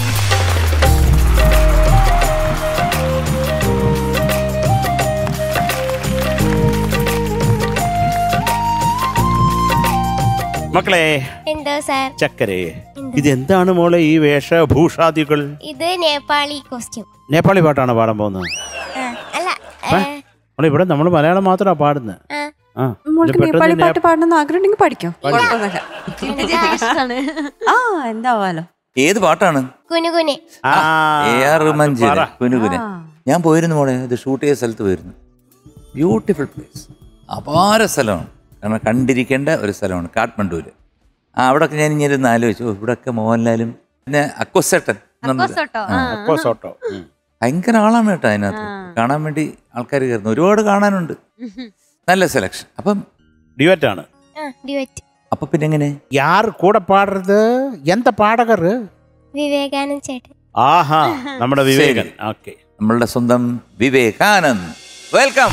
S4: മക്കളെ
S5: എന്തോ സാർ
S4: ചക്കരെ ഇതെന്താണ് മോളെ ഈ വേഷഭൂഷാദികൾ
S5: ഇത് നേപ്പാളി കോസ്റ്റ്യൂം
S4: നേപ്പാളി പാട്ടാണ് പാടാൻ പോകുന്നത്
S5: അല്ല
S4: ഏ? മോളെ ഇവിടെ നമ്മൾ മലയാളം മാത്രമാണ് പാടുന്നത്
S5: ആ.
S4: ആ
S9: മോൾക്ക്
S4: ഇത് പെട്ടെന്ന്
S9: നേപ്പാളി പാട്ട്
S4: നേ-
S9: പാടണമെന്ന് ആഗ്രഹം ഉണ്ടെങ്കിൽ പഠിക്കാം
S1: ഇഷ്ടമാണ്
S9: ആ എന്താവാലോ
S3: ഏത് പാട്ടാണ്
S5: കുനുകുനെ
S4: ആ,
S3: എ ആർ മഞ്ചേരി
S4: പറ.
S3: കുനുകുനെ ഞാൻ പോയിരുന്നു മോളെ ഇത് ഷൂട്ട് ചെയ്ത സ്ഥലത്ത് പോയിരുന്നു ബ്യൂട്ടിഫുൾ പ്ലേസ് അപാര സ്ഥലമാണ് കാരണം കണ്ടിരിക്കേണ്ട ഒരു സ്ഥലമാണ് കാഠ്മണ്ഡൂര് ആ അവിടെയൊക്കെ ഞാൻ ഇങ്ങനെ ഇരുന്ന് ആലോചിച്ചു ഓ, ഇവിടെയൊക്കെ മോഹൻലാലും പിന്നെ അക്വസേട്ടൻ എന്നുണ്ട്.
S1: സോട്ടോ
S3: ആ,
S4: അക്കോ സോട്ടോ ഉം.
S3: ഭയങ്കര ആളാണ് കേട്ടോ അതിനകത്ത് കാണാൻ വേണ്ടി ആൾക്കാർ കയറുന്നു ഒരുപാട് കാണാനുണ്ട് നല്ല സെലക്ഷൻ അപ്പം
S4: ഡ്യുവറ്റ് ആണ്
S5: ആ ഡിവറ്റ്
S3: അപ്പൊ പിന്നെ എങ്ങനെ
S4: യാർ കൂടെ പാടുறது എന്ത പാടകർ
S5: വിവേകാനന്ദ് ചേട്ടൻ
S4: ആഹാ നമ്മുടെ വിവേകൻ ഓക്കെ
S3: നമ്മളുടെ സ്വന്തം വിവേകാനന്ദ് വെൽക്കം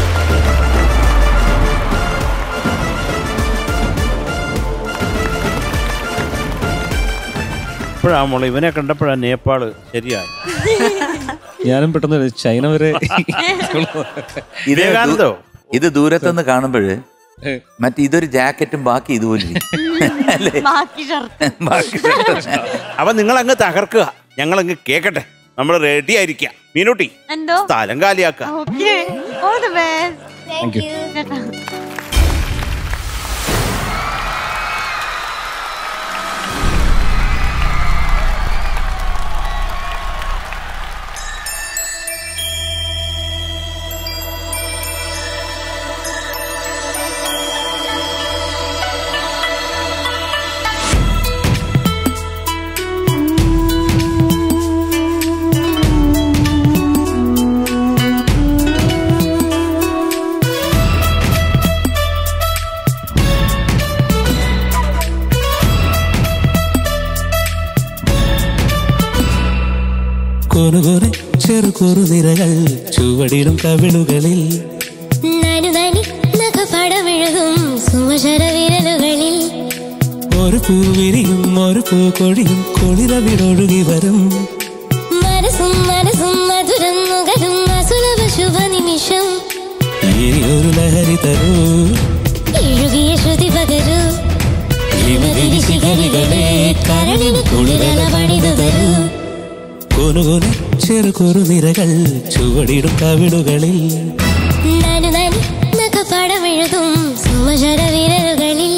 S4: ഇപ്പോഴാ മോളെ ഇവനെ കണ്ടപ്പോഴാ നേപ്പാള് ശരിയായി
S10: ഞാനും പെട്ടെന്ന് ചൈന വരെ
S3: ഇത്
S4: വിവേകാനന്ദോ
S3: ദൂ- ഇത് ദൂരത്തുനിന്ന് കാണുമ്പോൾ മറ്റേ ഇതൊരു ജാക്കറ്റും ബാക്കി ഇതുപോലെ ഇരിക്കും. അല്ലേ
S1: ബാക്കി ഷർട്ട്
S3: ബാക്കി
S4: അപ്പൊ നിങ്ങൾ അങ്ങ് തകർക്കുക ഞങ്ങൾ അങ്ങ് കേക്കട്ടെ നമ്മൾ റെഡി ആയിരിക്കാം മീനൂട്ടി
S1: എന്തോ
S4: സ്ഥലം കാലിയാക്ക
S1: okay all the best
S10: thank you
S1: കേട്ടോ
S7: കൊനുകൊനെ ചെറുകുറു നിരകൾ ചുവടിടും കവിളുകളിൽ
S5: നനു നനി നഖപടമെഴുകും സുമശര വിരലുകളിൽ
S7: ഒരു പൂവിരിയും ഒരു പൂ കൊടിയും കുളിരവിടൊഴുകി വരും
S5: മനസ്സും മനസ്സും മധുരം നുകരും അസുലഭ ശുഭ നിമിഷം
S7: ഈ ഒരു ലഹരി തരൂ
S5: എഴുകിയ ശ്രുതി പകരൂ ഹിമഗിരി ശിഖരികളെ കരളിന് കുളിരല പണിതു തരൂ
S7: കൊനുകൊനെ ചെറുകുറു നിരകൾ ചുവടിടും കവിളുകളിൽ
S5: നനു നനി നഖപടമെഴുകും സുമശര വിരലുകളിൽ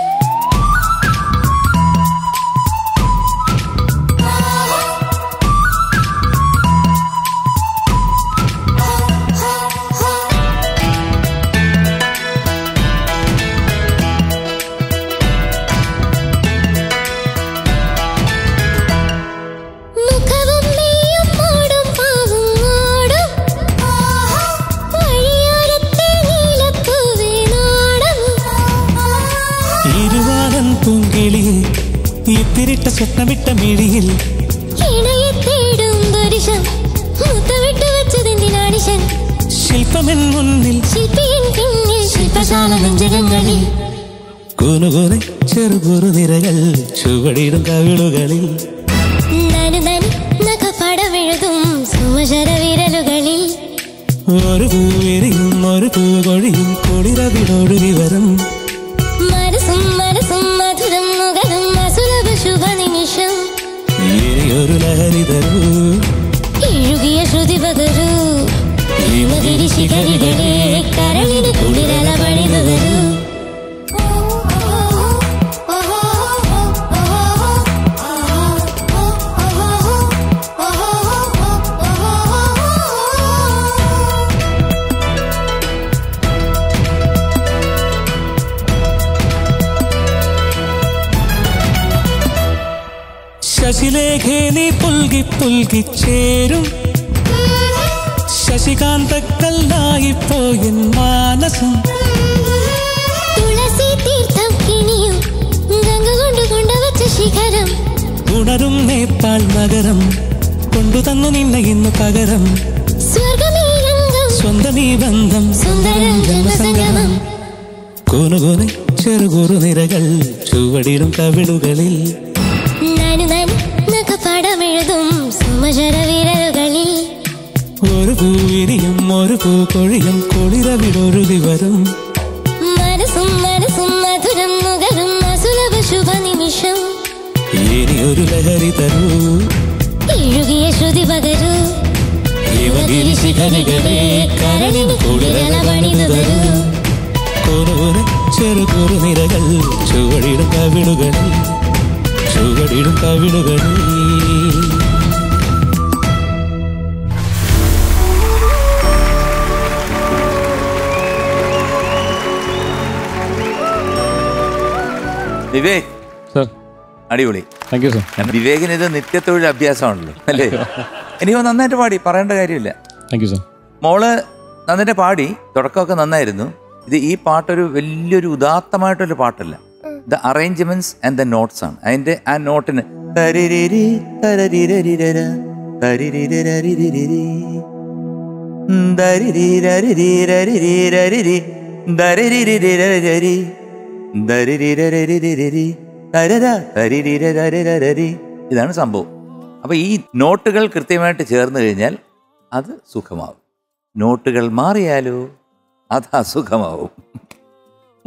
S5: മുഖവും നീയും മോടും പാവും മോടും വഴിയോരത്തെ നീലപ്പൂവേ നാടം
S7: ഇരുവാടൻ പൂങ്കിളിയെ ഇത്തിരിട്ട സ്വപ്നമിട്ട മിഴിയിൽ
S5: ഇണയെ തേടും ദുരിശം മുത്തമിട്ട് വെച്ചതെന്തിനാണിശൻ
S7: ശില്പമെൻ മുന്നിൽ
S5: ശില്പിയൻ പിന്നിൽ ശില്പശാല നെഞ്ചകങ്ങളിൽ
S7: കൊനുകൊനെ ചെറുകുറു നിരകൾ ചുവടിടും കവിളുകളിൽ
S5: നനു നനി നഖപടമെഴുതും സുമശര വിരലുകളിൽ
S7: ഒരു പൂവിരിയും ഒരു പൂ കൊഴിയും കുളിരവിടൊഴുകി വരും
S5: മനസ്സും മനസ്സും മധുരം നുകരും അസുലഭ ശുഭ നിമിഷം
S7: ഇനിയൊരു ലഹരി തരൂ
S5: എഴുകിയ ശ്രുതി പകരൂ ഹിമഗിരി ശിഖരികളെ കരളിന് കുളിരല പണിതു തരൂ
S7: ശശിലേഖേ നീ പുൽകി പുൽകി ചേരും ശശികാന്തക്കല്ലായിപ്പോയൻ മാനസം
S5: തുളസി തീർത്ഥം കിണിയും ഗംഗ കൊണ്ട് കൊണ്ടുവച്ച ശിഖരം
S7: ഉണരും നേപ്പാൾ നഗരം കൊണ്ടു തന്നു നിന്നെ ഇന്നു പകരം
S5: സ്വർഗമീരംഗം
S7: സ്വന്തമീ ബന്ധം
S5: സുന്ദരം ജന്മസംഗമം
S7: കൊനുകൊനെ ചെറുകുറു നിരകൾ ചുവടിടും കവിളുകളിൽ
S5: നനു നനി നഖപടമെഴുതും സുമശര വിരലുകളിൽ
S7: ഒരു പൂവിരിയും ഒരു പൂ കൊഴിയും കുളിരവിടൊഴുകി വരും
S5: മനസ്സും മനസ്സും മധുരം നുകരും അസുലഭ ശുഭ നിമിഷം
S7: ഇനിയൊരു ലഹരി തരൂ
S5: എഴുകിയ ശ്രുതി പകരൂ
S7: ഹിമഗിരി ശിഖരികളെ കരളിന് കുളിരല പണിതു തരൂ കൊനുകൊനെ ചെറുകുറു നിരകൾ ചുവടിടും കവിളുകളിൽ ചുവടിടും കവിളുകളിൽ
S3: വിവേക്
S10: സർ
S3: അടിപൊളി
S10: താങ്ക് യു സർ
S3: വിവേകിന് ഇത് നിത്യത്തൊഴിൽ അഭ്യാസമാണല്ലോ അല്ലേ എനിക്ക് നന്നായിട്ട് പാടി പറയേണ്ട കാര്യമില്ല
S10: താങ്ക് യു സർ
S3: മോള് നന്നായിട്ട് പാടി തുടക്കമൊക്കെ നന്നായിരുന്നു ഇത് ഈ പാട്ടൊരു വലിയൊരു ഉദാത്തമായിട്ടൊരു പാട്ടല്ല the arrangements and the notes ആണ് അതിന്റെ ആ നോട്ടിന് തരിരിരി, തരരിരരിരര, തരിരിരരിരിരിരി. ഉം, ദരിരിരരിരിരരിരിരരിരി, ദരിരിരിരരിരരി, ദരിരിരരിരിരിരി, തരര, തരിരിരരിരരിരരി. ഇതാണ് സംഭവം അപ്പൊ ഈ നോട്ടുകൾ കൃത്യമായിട്ട് ചേർന്ന് കഴിഞ്ഞാൽ അത് സുഖമാവും നോട്ടുകൾ മാറിയാലോ അത് അസുഖമാവും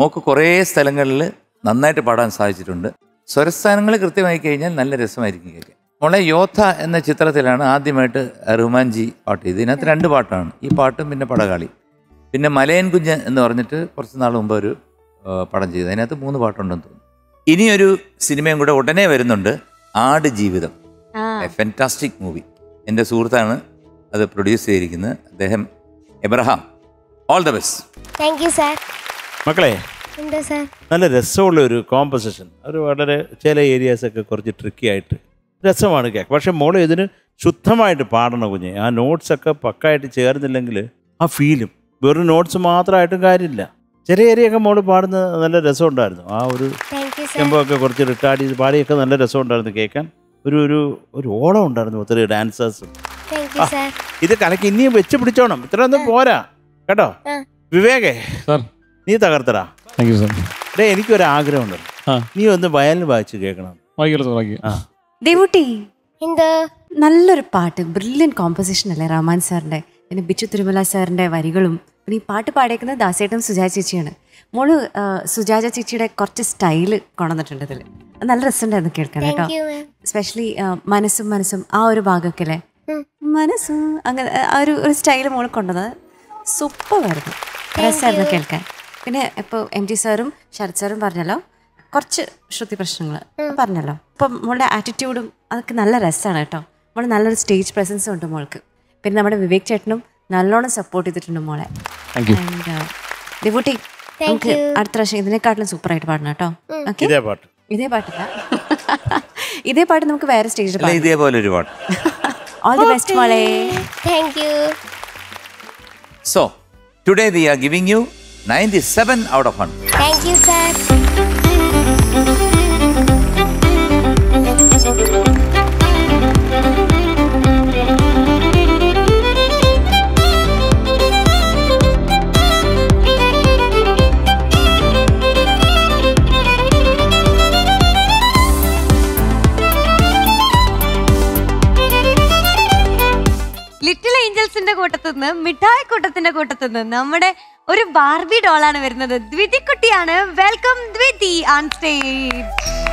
S3: മോക്ക് കുറേ സ്ഥലങ്ങളിൽ നന്നായിട്ട് പാടാൻ സാധിച്ചിട്ടുണ്ട് സ്വരസ്ഥാനങ്ങൾ കൃത്യമായി കഴിഞ്ഞാൽ നല്ല രസമായിരിക്കും കേൾക്കാൻ മോളെ യോദ്ധ എന്ന ചിത്രത്തിലാണ് ആദ്യമായിട്ട് റഹ്മാൻജി പാട്ട് ചെയ്തത് ഇതിനകത്ത് രണ്ട് പാട്ടാണ് ഈ പാട്ടും പിന്നെ പടകാളി പിന്നെ മലയൻ കുഞ്ഞ് എന്ന് പറഞ്ഞിട്ട് കുറച്ച് നാൾ മുമ്പ് ഒരു ആ, പടം ചെയ്തു അതിനകത്ത് മൂന്ന് പാട്ടുണ്ടെന്ന് തോന്നുന്നു ഇനിയൊരു സിനിമയും കൂടെ ഉടനെ വരുന്നുണ്ട് ആട് ജീവിതം
S1: ആ
S3: ഫെൻറ്റാസ്റ്റിക് മൂവി എൻ്റെ സുഹൃത്താണ് അത് പ്രൊഡ്യൂസ് ചെയ്തിരിക്കുന്നത് അദ്ദേഹം Abraham all the best
S5: thank you sir
S4: മക്കളെ
S5: എന്താ സാർ
S4: നല്ല രസമുള്ള ഒരു കോമ്പസിഷൻ ഒരു വളരെ ചില ഏരിയാസൊക്കെ കുറച്ച് ട്രിക്കി ആയിട്ട് രസമാണ് കേൾക്കുക പക്ഷെ മോള് ഇതിന് ശുദ്ധമായിട്ട് പാടണം കുഞ്ഞെ ആ നോട്ട്സൊക്കെ പക്കായിട്ട് ചേർന്നില്ലെങ്കിൽ ആ ഫീലും വെറും നോട്ട്സ് മാത്രമായിട്ടും കാര്യമില്ല ചെറിയ ഏരിയൊക്കെ മോള് പാടുന്നത് നല്ല രസമുണ്ടായിരുന്നു ആ ഒരു
S5: താങ്ക് യു സാർ
S4: ടെമ്പൊക്കെ കുറച്ച് റിട്ടാർഡ് ചെയ്ത് പാടിയൊക്കെ നല്ല രസമുണ്ടായിരുന്നു കേൾക്കാൻ ഒരു ഒരു ഒരു ഓളം ഉണ്ടായിരുന്നു ഒത്തിരി ഡാൻസേഴ്സും
S5: താങ്ക് യു സാർ
S4: ഇത് കലക്ക് ഇനിയും വെച്ച് പിടിച്ചോണം ഇത്രയൊന്നും പോരാ കേട്ടോ
S5: ആ.
S4: വിവേകേ
S10: സാർ
S4: നീ തകർത്തടാ
S10: താങ്ക് യു സാർ
S4: ഡേ എനിക്കൊരു ആഗ്രഹമുണ്ട്
S10: ആ.
S4: നീ ഒന്ന് വയലിൽ വായിച്ച് കേൾക്കണം
S10: വായിക്കോളൂ സാർ വായിക്കാം
S4: ആ
S9: ദേവൂട്ടി
S5: എന്താ
S9: നല്ലൊരു പാട്ട് ബ്രില്യൻ കോമ്പസിഷൻ അല്ലേ റഹ്മാൻ സാറിന്റെ പിന്നെ ബിച്ചു തിരുമല സാറിന്റെ വരികളും പിന്നെ ഈ പാട്ട് പാടിയേക്കുന്നത് ദാസേട്ടൻ സുജാ ചേച്ചിയാണ് മോള് ആ, സുജാത ചേച്ചിയുടെ കുറച്ച് സ്റ്റൈല് കൊണ്ടുവന്നിട്ടുണ്ട് ഇതിൽ നല്ല രസമുണ്ടായിരുന്നു കേൾക്കാൻ കേട്ടോ
S5: താങ്ക് യു മാം
S9: എസ്പെഷ്യലി മനസ്സും മനസ്സും ആ ഒരു ഭാഗമൊക്കെ അല്ലേ
S5: ഉം.
S9: മനസ്സും അങ്ങനെ ആ ഒരു ഒരു സ്റ്റൈൽ മോള് കൊണ്ടുവന്നത് സൂപ്പറായിരുന്നു രസമായിരുന്നു കേൾക്കാൻ പിന്നെ ഇപ്പോൾ എം ടി സാറും ശരത് സാറും പറഞ്ഞല്ലോ കുറച്ച് ശ്രുതി പ്രശ്നങ്ങൾ പറഞ്ഞല്ലോ അപ്പം മോളുടെ ആറ്റിറ്റ്യൂഡും അതൊക്കെ നല്ല രസമാണ് കേട്ടോ മോള് നല്ലൊരു സ്റ്റേജ് പ്രസൻസും ഉണ്ട് മോൾക്ക് പിന്നെ നമ്മുടെ വിവേക് ചേട്ടനും നല്ലോണം സപ്പോർട്ട് ചെയ്തിട്ടുണ്ട് മോളെ
S10: താങ്ക് യു
S9: ഡിബൂട്ടി
S5: Thank
S9: നമുക്ക്
S5: you.
S9: അടുത്ത പ്രാവശ്യം ഇതിനെക്കാട്ടിലും സൂപ്പറായിട്ട് പാടണം കേട്ടോ ഓക്കെ
S4: ഇതേ പാട്ട്
S9: ഇതേ പാട്ടില്ല ഇതേ പാട്ട് നമുക്ക് വേറെ സ്റ്റേജിൽ
S3: അല്ല ഇതേപോലെ ഒരു പാട്ട്
S9: ഓൾ ദി ബെസ്റ്റ് മോളെ
S5: thank you
S3: so today we are giving you ninety seven out of hundred
S5: thank you sir
S1: little ഏഞ്ചൽസിന്റെ കൂട്ടത്തിൽ നിന്ന് മിഠായി കൂട്ടത്തിന്റെ കൂട്ടത്തിൽ നിന്ന് നമ്മുടെ ഒരു ബാർബി ഡോളാണ് വരുന്നത് ദ്വിതിക്കുട്ടിയാണ് welcome Dwithi on stage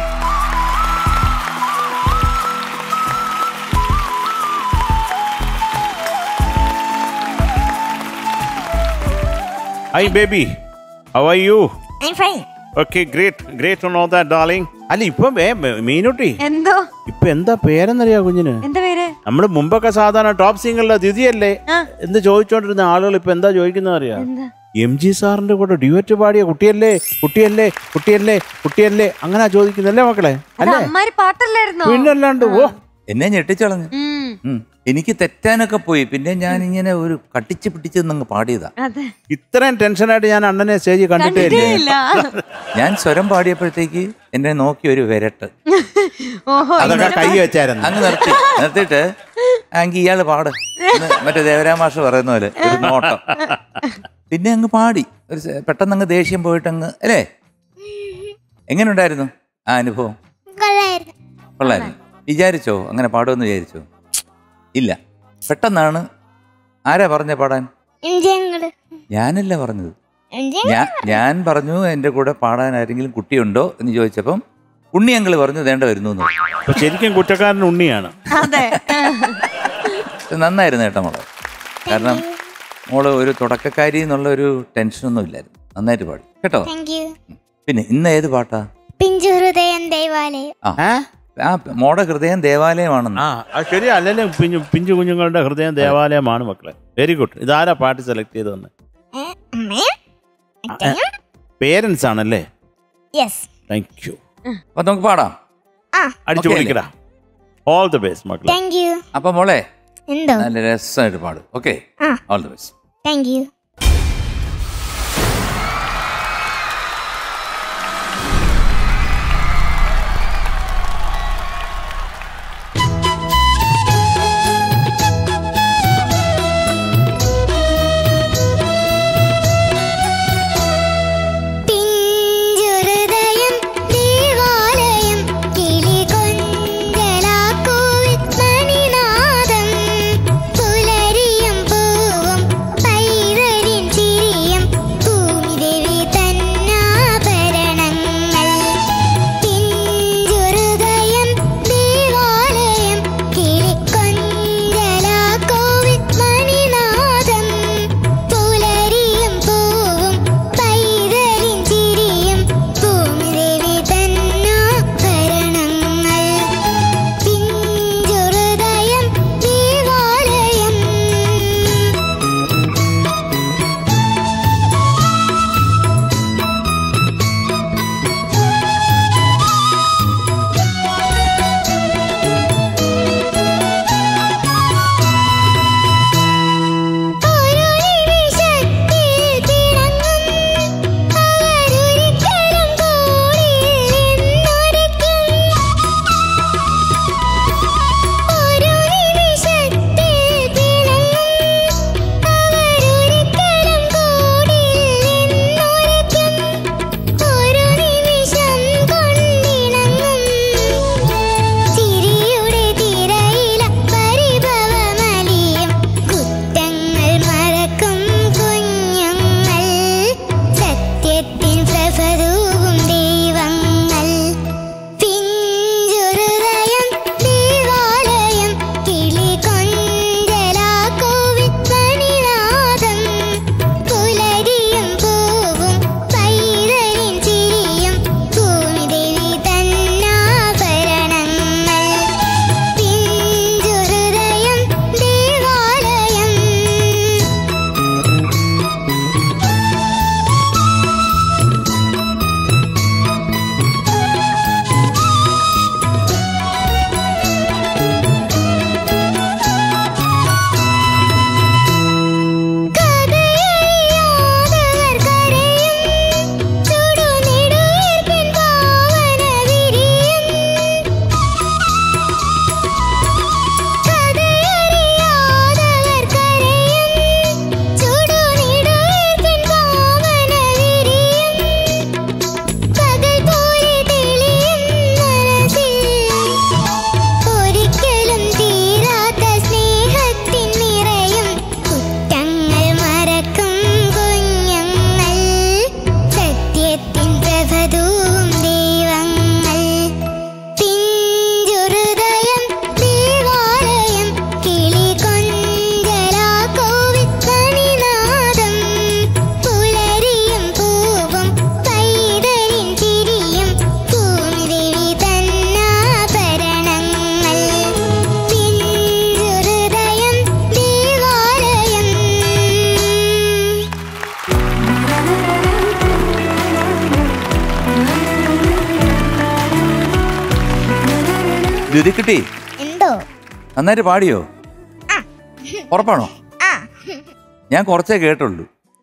S4: hi baby how are you
S5: I fine
S4: okay great great to know that darling അല്ല ഇപ്പം വേ- മീനുട്ടി
S1: എന്തോ
S4: ഇപ്പൊ എന്താ പേരെന്നറിയാ കുഞ്ഞിന്
S1: എന്താ പേര്
S4: നമ്മള് മുമ്പൊക്കെ സാധാരണ ടോപ്പ് സിംഗറിലെ ദ്വിതിയല്ലേ
S1: ആ.
S4: എന്ന് ചോദിച്ചോണ്ടിരുന്ന ആളുകൾ ഇപ്പൊ എന്താ ചോദിക്കുന്നത് അറിയാം
S1: എന്താ
S4: എം ജി സാറിന്റെ കൂടെ ഡ്യൂറ്റ് പാടിയ കുട്ടിയല്ലേ കുട്ടിയല്ലേ കുട്ടിയല്ലേ കുട്ടിയല്ലേ അങ്ങനെ ചോദിക്കുന്നല്ലേ മക്കളെ
S1: അത്
S4: അല്ലേ
S1: അമ്മാരി പാട്ടല്ലായിരുന്നോ
S4: പിന്നല്ലാണ്ട് ഓ
S3: എന്നെ ഞെട്ടിച്ചളഞ്ഞു
S1: ഉം,
S3: ഉം. എനിക്ക് തെറ്റാനൊക്കെ പോയി പിന്നെ ഞാൻ ഇങ്ങനെ ഒരു കട്ടിച്ച് പിടിച്ച് അങ്ങ് പാടിയതാ
S1: അതെ
S4: ഇത്രയും ടെൻഷനായിട്ട് ഞാൻ അണ്ണനെ സ്റ്റേജിൽ കണ്ടിട്ടേ ഇല്ലേ
S1: ഇല്ല
S3: ഞാൻ സ്വരം പാടിയപ്പോഴത്തേക്ക് എന്നെ നോക്കി ഒരു വിരട്ട്
S1: ഓഹോ
S4: അതൊക്കെ കൈ വെച്ചായിരുന്നു
S3: അങ്ങ് നിർത്തി നിർത്തിയിട്ട് ആങ്കി ഇയാള് പാട് എന്ന് മറ്റേ ദേവരാമാഷ പറയുന്ന പോലെ ഒരു നോട്ടം പിന്നെ അങ്ങ് പാടി ഒരു സെ- പെട്ടെന്ന് അങ്ങ് ദേഷ്യം പോയിട്ട് അങ്ങ് അല്ലേ എങ്ങനെ ഉണ്ടായിരുന്നു ആ അനുഭവം
S5: കൊള്ളായിരുന്നു
S3: കൊള്ളായിരുന്നു വിചാരിച്ചോ അങ്ങനെ പാടുമെന്ന് വിചാരിച്ചോ ഇല്ല പെട്ടെന്നാണ് ആരാ പറഞ്ഞ പാടാൻ
S5: ഞങ്ങള്
S3: ഞാനല്ല പറഞ്ഞത് ഞാൻ ഞാൻ പറഞ്ഞു എൻ്റെ കൂടെ പാടാൻ ആരെങ്കിലും കുട്ടിയുണ്ടോ എന്ന് ചോദിച്ചപ്പം ഉണ്ണി അങ്കിള് പറഞ്ഞു വേണ്ട വരുന്നു എന്ന് പറഞ്ഞു.
S4: അപ്പൊ ശരിക്കും കുറ്റക്കാരൻ ഉണ്ണിയാണ്
S1: അതെ
S3: ഇത് നന്നായിരുന്നു കേട്ടോ മോളെ കാരണം മോള് ഒരു തുടക്കക്കാരി എന്നുള്ള ഒരു ടെൻഷനൊന്നും ഇല്ലായിരുന്നു നന്നായിട്ട് പാടി കേട്ടോ
S5: താങ്ക് യു
S3: പിന്നെ ഇന്ന് ഏത് പാട്ടാ
S5: പിഞ്ചു ഹൃദയം ദൈവാലയം
S3: ആ ആ മോടെ ഹൃദയം ദേവാലയമാണെന്ന്
S4: ആ അത് ശരിയാ അല്ലല്ലേ പിഞ്ചു പിഞ്ചു കുഞ്ഞുങ്ങളുടെ ഹൃദയം ദേവാലയമാണ് മക്കളെ വെരി ഗുഡ് ഇതാരാ പാട്ട് സെലക്ട് ചെയ്തതെന്ന് പേരൻസ് ആണല്ലേ
S5: യെസ്
S4: താങ്ക് യു
S3: അപ്പൊ നമുക്ക് പാടാം
S4: അടിച്ചു
S3: Okay
S4: പൊളിക്കടാ ഓൾ ദി ബെസ്റ്റ് മക്കളെ
S5: താങ്ക് യു
S3: അപ്പൊ മോളെ
S5: എന്തോ
S3: നല്ല രസമായിട്ട് പാടും ഓക്കെ
S5: ആ.
S3: All the best
S5: thank you പിഞ്ചുഹൃദയം ദേവാലയം കിളികൊഞ്ചലാക്കൂവിൽ മണിനാദം പുലരിയും പൂവും പൈതൽ
S3: ദ്യുതിക്കുട്ടി
S11: എന്തോ
S3: നന്നായിട്ട് പാടിയോ ഉറപ്പാണോ ഞാൻ കുറച്ചേ കേട്ടുള്ളൂ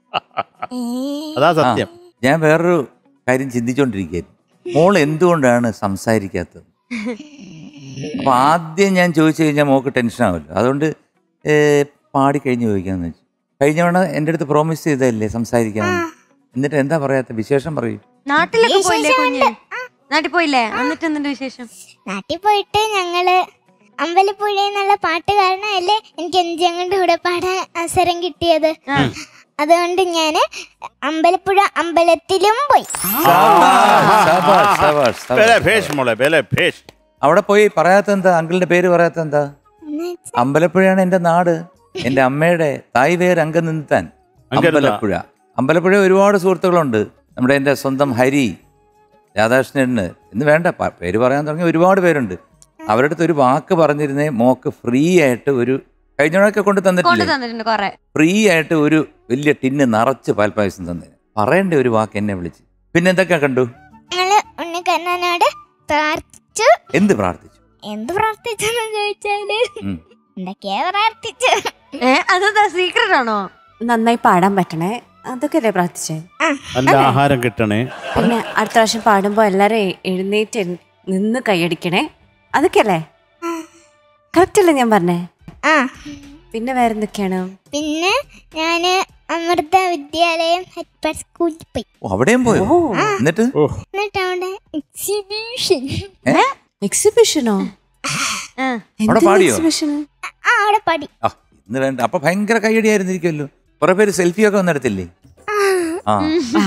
S4: അതാ സത്യം
S3: ആ, ഞാൻ വേറൊരു കാര്യം ചിന്തിച്ചോണ്ടിരിക്കുകയായിരുന്നു മോൾ എന്തുകൊണ്ടാണ് സംസാരിക്കാത്തത് അപ്പൊ ആദ്യം ഞാൻ ചോദിച്ചു കഴിഞ്ഞാൽ മോക്ക് ടെൻഷൻ ആവില്ല അതുകൊണ്ട് ഏ, പാടി കഴിഞ്ഞ് ചോദിക്കാന്ന് വെച്ചു കഴിഞ്ഞ തവണ എൻ്റെ അടുത്ത് പ്രോമിസ് ചെയ്തതല്ലേ സംസാരിക്കാൻ എന്നിട്ട് എന്താ പറയാത്ത വിശേഷം പറയൂ
S1: നാട്ടിലൊക്കെ പോയില്ലേ കുഞ്ഞ് നാട്ടിൽ പോയില്ലേ എന്നിട്ട് എന്തിന്റെ വിശേഷം
S11: നാട്ടിൽ പോയിട്ട് ഞങ്ങള് അമ്പലപ്പുഴ എന്നുള്ള പാട്ട് കാരണമല്ലേ എനിക്ക് എൻജങ്ങളുടെ കൂടെ പാടാൻ അവസരം കിട്ടിയത് അതുകൊണ്ട് ഞാന് അമ്പലപ്പുഴ അമ്പലത്തിലും പോയി
S3: ശാബാഷ്, ശാബാഷ്, ശാബാഷ്.
S4: ബലെ ഭേഷ് മോളെ ബലെ ഭേഷ്
S3: അവിടെ പോയി പറയാത്ത എന്താ അങ്കിളിന്റെ പേര് പറയാത്ത എന്താ അമ്പലപ്പുഴയാണ് എന്റെ നാട് എന്റെ അമ്മയുടെ തായ് വേര് അംഗം നിന്താൻ
S4: അങ്കരുതാ.
S3: അമ്പലപ്പുഴ അമ്പലപ്പുഴ ഒരുപാട് സുഹൃത്തുക്കളുണ്ട് നമ്മുടെ എൻ്റെ സ്വന്തം ഹരി രാധാകൃഷ്ണന് എന്ന് വേണ്ട പ- പേര് പറയാൻ തുടങ്ങി ഒരുപാട് പേരുണ്ട് അവരുടെ അടുത്ത് ഒരു വാക്ക് പറഞ്ഞിരുന്നേ മോക്ക് ഫ്രീ ആയിട്ട് ഒരു കഴിഞ്ഞൊക്കെ കൊണ്ട്
S1: കൊണ്ട്
S3: തന്നിട്ടില്ലേ
S1: തന്നിട്ടുണ്ട് കൊറേ
S3: ഫ്രീ ആയിട്ട് ഒരു വലിയ ടിന്ന് നിറച്ച് പാൽപ്പായസം തന്നെ പറയേണ്ട ഒരു വാക്ക് എന്നെ വിളിച്ച് പിന്നെ എന്തൊക്കെ കണ്ടു
S11: ഞങ്ങള് ഉണ്ണിക്കണ്ണനോട് പ്രാർത്ഥിച്ചു
S3: എന്ത് പ്രാർത്ഥിച്ചു
S11: എന്ത് പ്രാർത്ഥിച്ചെന്ന് ചോദിച്ചാല്
S3: ഉം.
S11: എന്തൊക്കെയാ പ്രാർത്ഥിച്ചു
S1: ഏ അതെന്താ സീക്രട്ട് ആണോ
S9: നന്നായി പാടാൻ പറ്റണേ അതൊക്കെ അല്ലേ പ്രാർത്ഥിച്ചേ
S4: നല്ല ആഹാരം കിട്ടണേ
S9: പിന്നെ അടുത്ത പ്രാവശ്യം പാടുമ്പോ എല്ലാരും എ- എഴുന്നേറ്റ് എഴുന്ന- നിന്ന് കൈയടിക്കണേ അതൊക്കെ അല്ലേ കറക്റ്റ് അല്ലേ ഞാൻ പറഞ്ഞേ
S11: ആ
S9: പിന്നെ വേറെന്തൊക്കെയാണ്
S11: പിന്നെ ഞാന് അമൃത വിദ്യാലയം ഹെഡ്പാഡ് സ്കൂളിൽ പോയി
S3: ഓ, അവിടെയും പോയോ എന്നിട്ട്
S11: എന്നിട്ട് അവിടെ എക്സിബിഷൻ
S9: എക്സിബിഷനോ
S3: അവിടെ പാടിയോ
S9: എക്സിബിഷന്
S11: ആ അവിടെ പാടി
S3: ആ ഇന്ന് വേണ്ട അപ്പൊ ഭയങ്കര കൈയടിയായിരുന്നിരിക്കുമല്ലോ കുറെ പേര് സെൽഫിയൊക്കെ വന്നെടുത്തില്ലേ ആ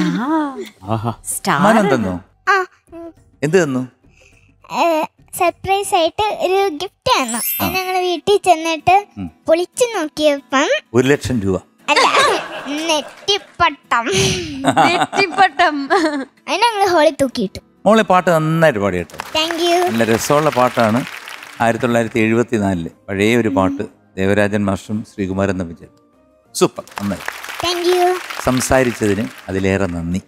S4: ആഹാ
S3: സമ്മാനം തന്നു
S11: ആ
S3: എന്ത് തന്നു
S11: സർപ്രൈസ് ആയിട്ട് ഒരു ഗിഫ്റ്റ് തന്നു അത് ഞങ്ങള് വീട്ടിൽ ചെന്നിട്ട് പൊളിച്ചു നോക്കിയപ്പം
S3: ഒരു ലക്ഷം രൂപ
S11: അല്ല നെറ്റിപ്പട്ടം
S1: നെറ്റിപ്പട്ടം
S11: അത് ഞങ്ങള് ഹോളിൽ തൂക്കിയിട്ടു
S3: മോളെ പാട്ട് നന്നായിട്ട് പാടി കേട്ടോ
S11: താങ്ക് യു
S3: നല്ല രസമുള്ള പാട്ടാണ് ആയിരത്തി തൊള്ളായിരത്തി എഴുപത്തി നാലില് പഴയ ഒരു പാട്ട് ദേവരാജൻ മാഷും ശ്രീകുമാരൻ തമ്മിച്ച സൂപ്പർ നന്നായി
S11: താങ്ക് യു
S3: സംസാരിച്ചതിന് അതിലേറെ നന്ദി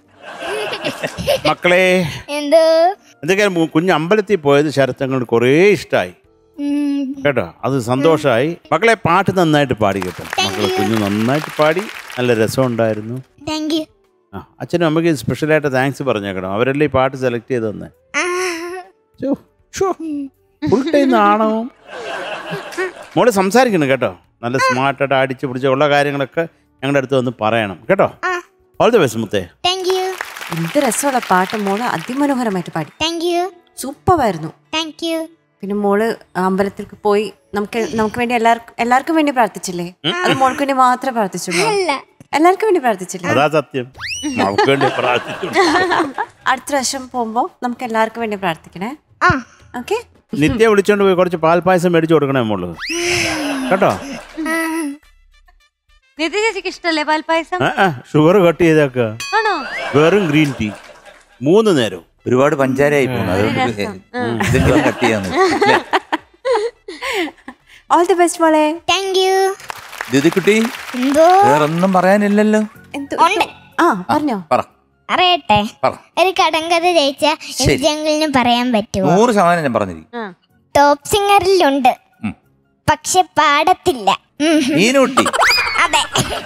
S4: മക്കളെ
S11: എന്തോ
S4: എന്തൊക്കെയാലും മു- കുഞ്ഞ് അമ്പലത്തിൽ പോയത് ശരത്തങ്ങൾ കുറേ ഇഷ്ടമായി
S11: ഉം,
S4: കേട്ടോ അത് സന്തോഷമായി മക്കളെ പാട്ട് നന്നായിട്ട് പാടി കേട്ടോ മക്കളെ കുഞ്ഞ് നന്നായിട്ട് പാടി നല്ല രസമുണ്ടായിരുന്നു
S11: താങ്ക് യു
S4: ആ അച്ഛനും അമ്മയ്ക്ക് സ്പെഷ്യലായിട്ട് താങ്ക്സ് പറഞ്ഞേക്കണം അവരല്ലേ ഈ പാട്ട് സെലക്ട് ചെയ്ത് തന്നെ ഫുൾ ടൈം നാണവും മോള് സംസാരിക്കണം കേട്ടോ നല്ല സ്മാർട്ടായിട്ട് അടിച്ച് പിടിച്ച ഉള്ള കാര്യങ്ങളൊക്കെ ഞങ്ങളുടെ അടുത്ത് വന്ന് പറയണം കേട്ടോ ഓൾ ദ ബെസ്റ്റ് മുത്തേ
S11: താങ്ക് യു
S9: എന്ത് രസമുള്ള പാട്ട് മോള് അതിമനോഹരമായിട്ട് പാടി
S11: താങ്ക് യു
S9: സൂപ്പറായിരുന്നു
S11: താങ്ക് യു
S9: പിന്നെ മോള് അമ്പലത്തിലേക്ക് പോയി നമുക്ക് നമുക്ക് വേണ്ടി എല്ലാവർക്കും എല്ലാവർക്കും വേണ്ടി പ്രാർത്ഥിച്ചില്ലേ അത് മോൾക്ക് വേണ്ടി മാത്രമേ പ്രാർത്ഥിച്ചുള്ളൂ
S11: അല്ല
S9: എല്ലാവർക്കും വേണ്ടി പ്രാർത്ഥിച്ചില്ലേ
S4: അതാ സത്യം നമുക്ക് വേണ്ടി പ്രാർത്ഥിച്ചു
S9: അടുത്ത പ്രാവശ്യം പോകുമ്പോ നമുക്ക് എല്ലാവർക്കും വേണ്ടി പ്രാർത്ഥിക്കണേ
S11: ആ
S9: ഓക്കെ
S4: നിത്യ വിളിച്ചോണ്ട് പോയി കുറച്ച് പാൽപ്പായസം മേടിച്ചു കൊടുക്കണേ മോള് കേട്ടോ
S1: നിധി ചേച്ചിക്ക് ഇഷ്ടല്ലേ പാൽപ്പായസം
S4: ഷുഗർ കട്ട് ചെയ്തേക്ക
S1: ആണോ
S4: വെറും ഗ്രീൻ ടീ മൂന്ന് നേരം
S3: ഒരുപാട് പഞ്ചാരയായി പോകുന്നു അതുകൊണ്ട് ഇതെങ്കിലും കട്ട് ചെയ്യാന്ന് അല്ലേ?
S9: ഓൾ ദി ബെസ്റ്റ് മോളെ
S11: താങ്ക് യു
S3: ദ്യുതിക്കുട്ടി
S11: എന്തോ
S3: വേറൊന്നും പറയാനില്ലല്ലോ
S9: എന്ത്
S11: ഉണ്ട്
S9: ആ പറഞ്ഞോ
S3: പറ
S11: അറിയട്ടെ
S3: പറ
S11: ഒരു കടങ്കഥ ജയിച്ച
S3: ശരി.
S11: ജംഗിളിന് പറയാൻ പറ്റുമോ
S3: നൂറ് ശതമാനം ഞാൻ പറഞ്ഞിരിക്കും
S11: ടോപ്പ് സിംഗറിലുണ്ട്
S3: ഉം.
S11: പക്ഷെ പാടത്തില്ല ഉം.
S3: മീനൂട്ടി
S11: അതെ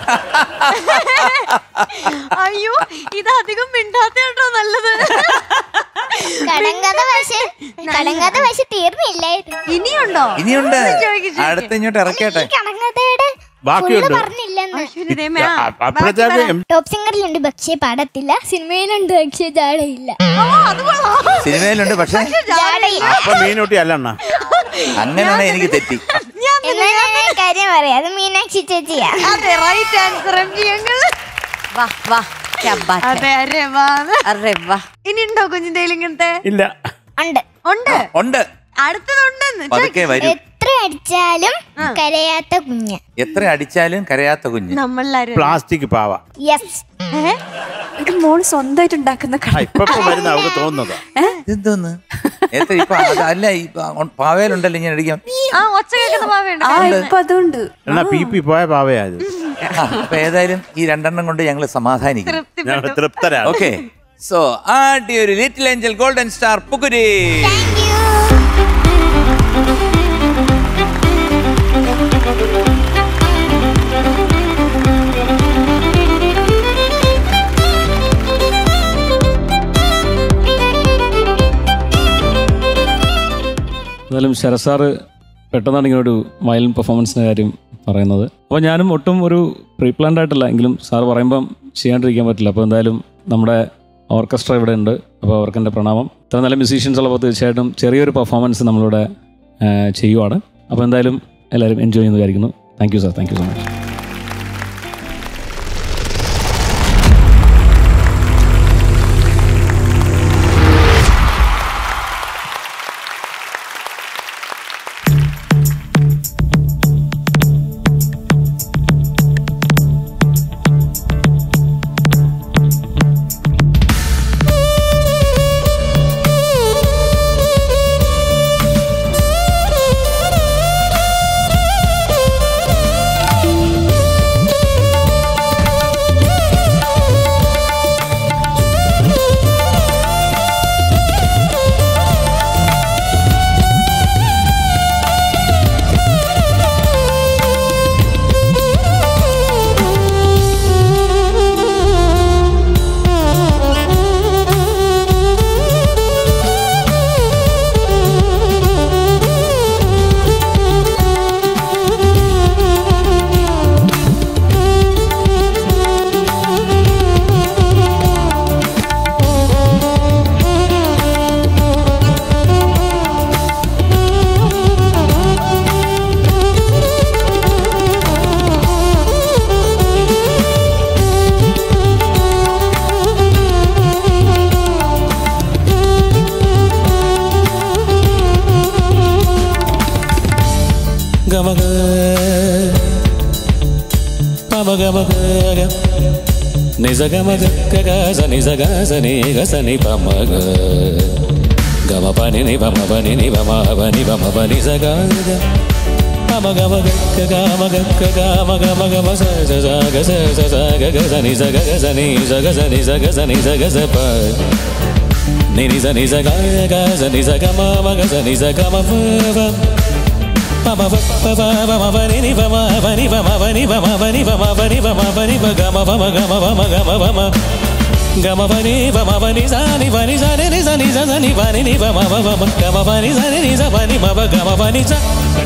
S1: അയ്യോ ഇത് അധികം മിണ്ടാത്ത കേട്ടോ നല്ലത്
S11: കടങ്കഥ പക്ഷെ കടങ്കഥ പക്ഷെ തീർന്നില്ലായിരുന്നു
S1: ഇനിയുണ്ടോ
S3: ഇനിയുണ്ട്
S1: ചോദിക്ക്, ചോദിക്ക്.
S3: അടുത്ത ഇങ്ങോട്ട് ഇറക്കട്ടെ
S11: കടങ്കഥയുടെ
S4: ബാക്കിയുണ്ട്.
S11: full പറഞ്ഞില്ലെന്ന്
S1: അശ്വിനി ദൈവമേ, ആ,
S4: അ- അപ്പോഴത്തേക്ക് എം-
S11: ടോപ്പ് സിംഗറിലുണ്ട് പക്ഷേ പാടത്തില്ല സിനിമയിലുണ്ട് പക്ഷേ ജാടയില്ല
S3: സിനിമയിലുണ്ട് പക്ഷെ
S11: ജാടയില്ല
S4: അപ്പൊ മീനൂട്ടി അല്ല അണ്ണ
S3: അങ്ങനെയാണ് എനിക്ക് തെറ്റി
S11: എന്നാ ഞാൻ ഒരു കാര്യം പറയാം അത് മീനാക്ഷി ചേച്ചിയാ
S1: അതെ right answer M G uncle
S9: വാ വാ ക്യാ ബാത് ഹൈ.
S1: അതെ അരെ വാ
S9: അരെ വാ
S1: ഇനി ഉണ്ടോ കുഞ്ഞിന്റെ കയ്യിൽ ഇങ്ങനത്തെ
S4: ഇല്ല
S11: ഉണ്ട്
S1: ഉണ്ട്
S3: ഉണ്ട്
S1: അടുത്തതുണ്ടെന്ന്
S3: പതുക്കെ വരും
S11: എത്ര അടിച്ചാലും കരയാത്ത കുഞ്ഞ്
S3: എത്ര അടിച്ചാലും കരയാത്ത കുഞ്ഞ്
S1: നമ്മളാരും
S4: പ്ലാസ്റ്റിക് പാവ
S11: യെസ്
S9: ഇത് മോള് സ്വന്തമായിട്ട് ഉണ്ടാക്കുന്ന
S4: ആ, ഇപ്പൊ ഇപ്പൊ വരുന്ന അവർക്ക് തോന്നുന്നതാ
S3: എന്തോന്ന് എത്ര ഇപ്പൊ അത് അല്ല ഈ പ- പാവയിലുണ്ടല്ലോ ഇങ്ങനെ അടിക്കാം
S1: ആ ഒച്ച കേൾക്കുന്ന പാവയുണ്ട്
S9: ആ ഇപ്പൊ അതുണ്ട്
S4: എന്നാ പി പി പോയ പാവയായത്
S3: ആ, അപ്പൊ ഏതായാലും ഈ രണ്ടെണ്ണം കൊണ്ട് ഞങ്ങൾ സമാധാനിക്കും
S4: ഞങ്ങൾ തൃപ്തരാണ്
S3: ഓക്കെ സോ ആദ്യ ഒരു ലിറ്റിൽ ഏഞ്ചൽ ഗോൾഡൻ സ്റ്റാർ പുകുരി
S11: താങ്ക് യു
S10: എന്നാലും ശരത് സാറ് പെട്ടെന്നാണ് ഇങ്ങനെ ഒരു വയലിൻ പെർഫോമൻസിൻ്റെ കാര്യം പറയുന്നത് അപ്പോൾ ഞാനും ഒട്ടും ഒരു പ്രീ പ്ലാൻഡ് ആയിട്ടല്ല എങ്കിലും സാറ് പറയുമ്പം ചെയ്യാണ്ടിരിക്കാൻ പറ്റില്ല അപ്പോൾ എന്തായാലും നമ്മുടെ ഓർക്കസ്ട്ര ഇവിടെ ഉണ്ട് അപ്പോൾ അവർക്ക് എൻ്റെ പ്രണാമം ഇത്ര നല്ല മ്യൂസീഷ്യൻസ് ഉള്ളപ്പോൾ തീർച്ചയായിട്ടും ചെറിയൊരു പെർഫോമൻസ് നമ്മളിവിടെ ആ, ചെയ്യുവാണ് അപ്പോൾ എന്തായാലും എല്ലാവരും എൻജോയ് ചെയ്യുന്നു വിചാരിക്കുന്നു thank you sir thank you so much
S7: గమగ పమగ మగ నిజ గమగ గగ నిజ గజ ని గస ని పమగ గమ పని ని పమ పని ని పమ పని పమ పని స గ గ పమ గమ గ గ గ మ గ గ గ మ గ మ గ మ స స స గ స స స గ గ స ని స గ గ స ని స గ స ని స గ స ని స గ స ప ని ని స ని స గ గ స ని స గ మ మ గ స ని స గ మ ప ప పమ ప ప ప పమ పని ని పమ పని పమ పని పమ పని పమ పని పమ పని ప గమ పమ గమ పమ గమ పమ గమ పని పమ పని సా ని పని సా ని స ని స స ని పని ని పమ ప పమ గమ పని సా ని స పని మ ప గమ పని స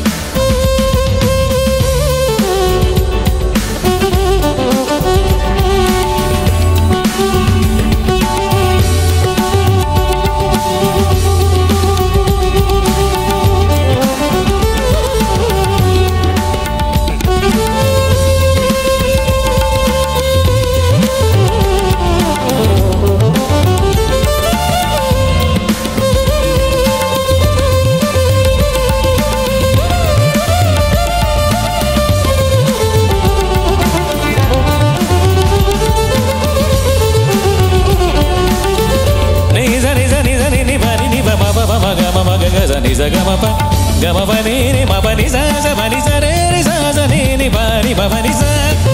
S7: ని స ని స ని స ని ని పని ని పమ ప పమ గమ మ గ గ స ని స గమ ప గమ పని ని మ పని స స పని స రే రి స స ని ని పని ప పని స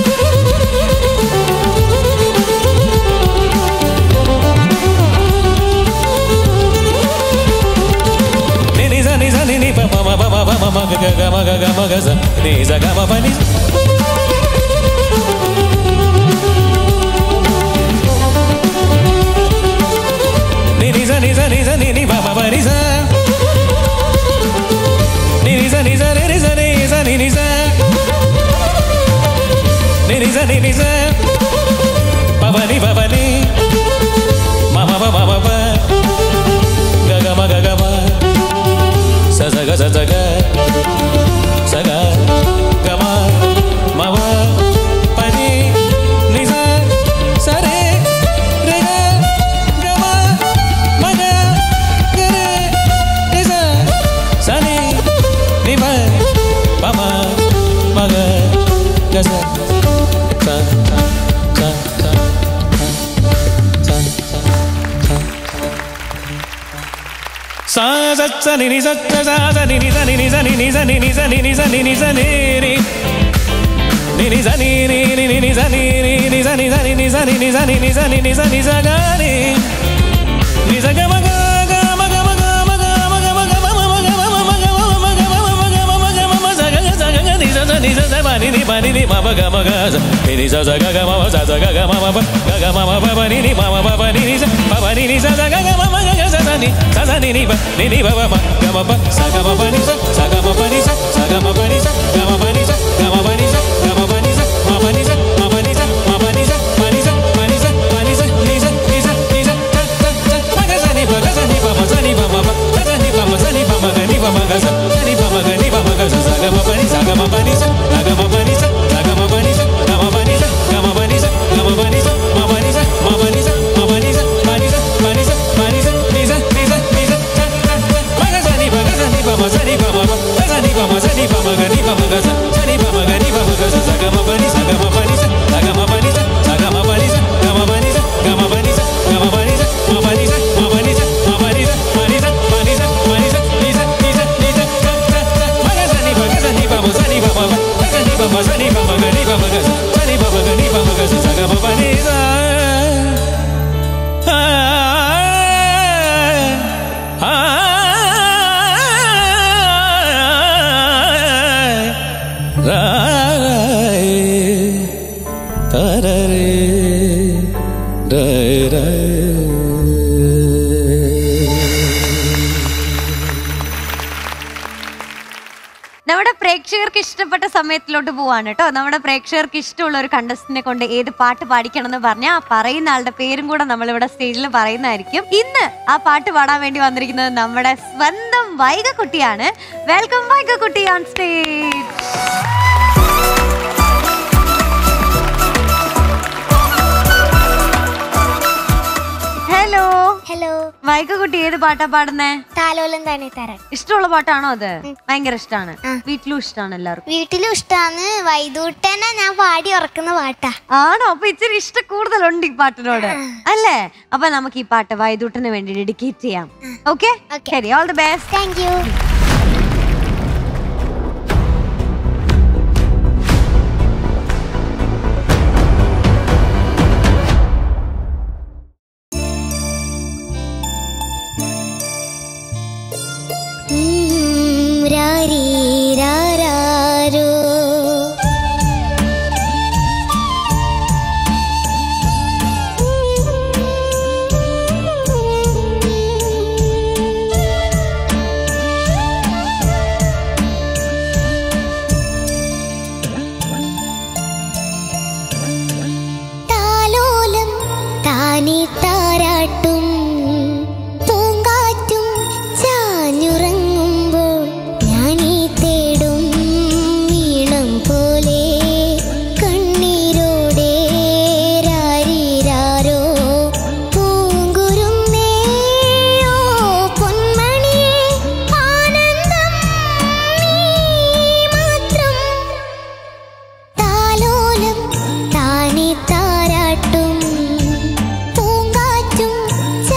S7: ని ని స ని స ని ని ప పమ పమ పమ మ గ గ గ మ గ గ మ గ స ని స గ మ పని ని ని స ని స ని స ని ని ప ప ప ని స ని ని స ని స రి రి స ని స ని ని స ని ని స ని ని స ప ప ని ప ప ని మ మ ప మ మ ప గ గ మ గ గ మ స స గ స స గ స గ గ మ మ మ ప ని ని స స రి రి గ గ మ మ గ గ రి రి స స ని ని ప ప మ మ గ గ స స స స సా సత్స ని ని సత్స సా స ని ని స ని ని స ని ని స ని ని స ని ని స ని ని స ని రి ని ని స ని ని ని ని ని స ని ని ని స ని స ని ని స ని ని స ని ని స ని ని స ని స గ ని ని స గ మ గ గ మ గ మ గ మ గ మ గ మ గ మ మ మ గ మ మ మ గ మ మ గ మ మ మ గ మ మ గ మ మ స గ గ స గ గ ని స స ని స స ప ని ని ప ని ని మ మ గ మ గ స ని ని స స గ గ మ మ స స గ గ మ మ ప గ గ మ మ ప ప ని ని మ మ ప ప ని ని స ప ప ని ని స స గ గ మ మ గ గ స స ni sa sa ni ni ba ni ni ba ba ma ga ma ba sa ga ma ba ni sa sa ga ma ba ni sa sa ga ma ba ni sa ga ma ba ni sa ga ma ba ni sa ga ma ba ni sa ma ba ni sa ma ba ni sa ma ba ni sa ma ni sa ma ni sa ma ni sa ni sa ni sa ni sa ta ta ta ma ga sa ni ba ga sa ni ba ma sa ni ba ma ba ga sa ni ba ma sa ni ba ma ga ni ba ma ga sa sa ni ba ma ga ni ba ma ga sa sa ga ma ba ni sa ga ma ba ni sa sa ga ma ba ni sa sa ga ma ba ni sa ga ma ba ni sa ga ma ba ni sa ga ma ba ni sa ma ba ni sa ma ba ni sa ma ba ni sa ma ni sa ma ni sa ma ni sa ni sa ni sa ni sa ta ta ta ma ga sa ni ba ga sa ni ba ma sa ni ba ma ba ga sa ni ba ma sa ni ba ma ga ni ba ma ga sa sa ni ba ma ga ni ba ma ga sa sa ga ma ba ni sa ga ma ba ni sa sa ga ma ba ni sa sa ga ma ba ni sa ga ma ba ni sa ga ma ba ni sa ga ma ba ni sa ma ba ni sa ma ba ni sa ma ba ni sa ma ni sa ma ni sa ma ni sa ni sa ni sa ni sa ta ta ta ma ga sa ni ba ga sa ni ba ma sa ni ba ma ba ga sa ni ba ma sa ni ba ma ga ni ba ma ga sa sa ni ba ma ga ni ba ma ga sa sa ga ma ba ni sa ah
S1: നമ്മുടെ പ്രേക്ഷകർക്ക് ഇഷ്ടപ്പെട്ട സമയത്തിലോട്ട് പോവാണ് കേട്ടോ നമ്മുടെ പ്രേക്ഷകർക്ക് ഇഷ്ടമുള്ള ഒരു കണ്ടസ്റ്റിനെ കൊണ്ട് ഏത് പാട്ട് പാടിക്കണം എന്ന് പറഞ്ഞാൽ ആ പറയുന്ന ആളുടെ പേരും കൂടെ നമ്മൾ ഇവിടെ സ്റ്റേജിൽ പറയുന്നതായിരിക്കും ഇന്ന് ആ പാട്ട് പാടാൻ വേണ്ടി വന്നിരിക്കുന്നത് നമ്മുടെ സ്വന്തം വൈകക്കുട്ടിയാണ് വെൽക്കം വൈകക്കുട്ടി ഓൺ സ്റ്റേജ് ഹലോ
S11: ഹലോ
S1: വൈകക്കുട്ടി ഏത് പാട്ടാ പാടുന്നേ
S11: താലോലം തന്നെ തരാൻ
S1: ഇഷ്ടമുള്ള പാട്ടാണോ അത് ഭയങ്കര ഇഷ്ടമാണ് വീട്ടിലും ഇഷ്ടമാണ് എല്ലാവർക്കും
S11: വീട്ടിലും ഇഷ്ടമാണ് വൈദൂട്ടനെ ഞാൻ പാടി ഉറക്കുന്ന പാട്ടാ
S1: ആണോ അപ്പൊ ഇച്ചിരി ഇഷ്ടം കൂടുതലുണ്ട് ഈ പാട്ടിനോട് അല്ലേ അപ്പൊ നമുക്ക് ഈ പാട്ട് വൈദൂട്ടിന് വേണ്ടി ഡെഡിക്കേറ്റ് ചെയ്യാം ഓക്കെ ശരി all the best
S11: thank you രാരോ താലോലം താനേ താരാട്ടും പൂങ്കാറ്റും ചാഞ്ഞുറങ്ങുമ്പോൾ ഞാനീ തേടും വീണം പോലെ കണ്ണീരോടെ രാരീരാരോ പൂങ്കുരുന്നേ ഓ പൊന്മണിയേ ആനന്ദം നീ മാത്രം താലോലം താനേ താരാട്ടും പൂങ്കാറ്റും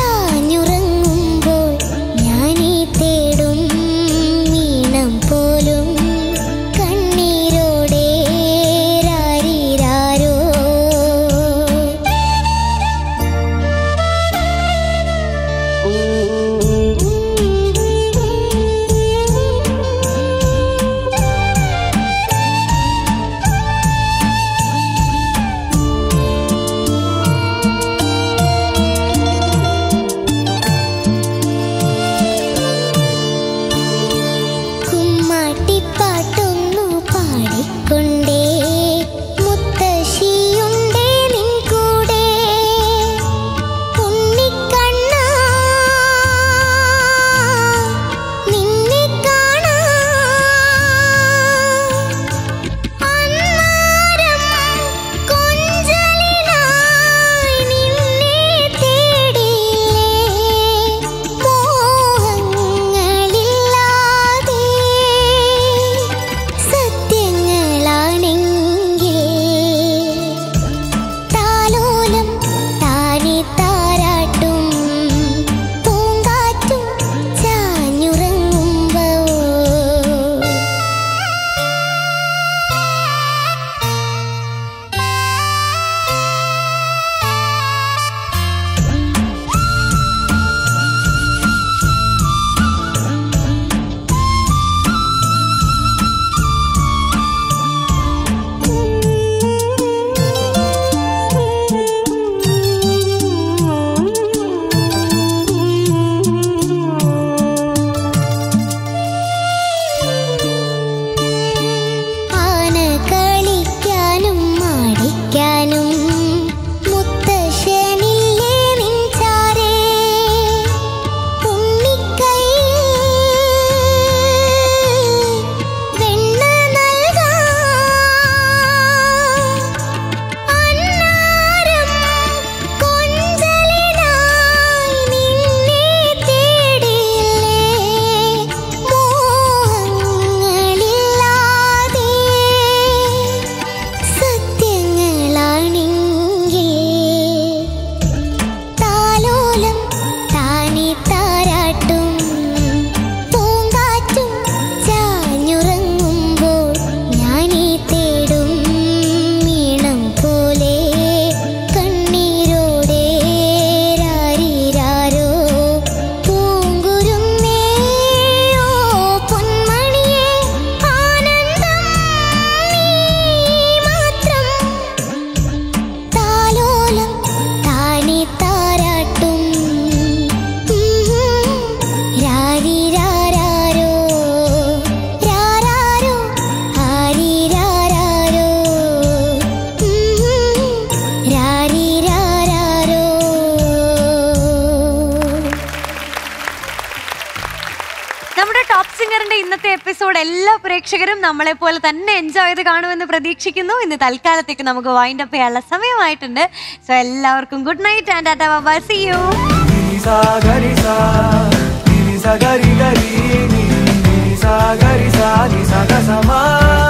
S1: ഇന്നത്തെ എപ്പിസോഡ് എല്ലാ പ്രേക്ഷകരും നമ്മളെ പോലെ തന്നെ എൻജോയ് ചെയ്ത് കാണുമെന്ന് പ്രതീക്ഷിക്കുന്നു ഇന്ന് തൽക്കാലത്തേക്ക് നമുക്ക് വൈൻഡ് അപ്പ് ചെയ്യാനുള്ള സമയമായിട്ടുണ്ട് സോ എല്ലാവർക്കും good night and tata bye see you
S12: sa gari sa ni sa gari gari ni ni sa gari sa ni sa ga sa ma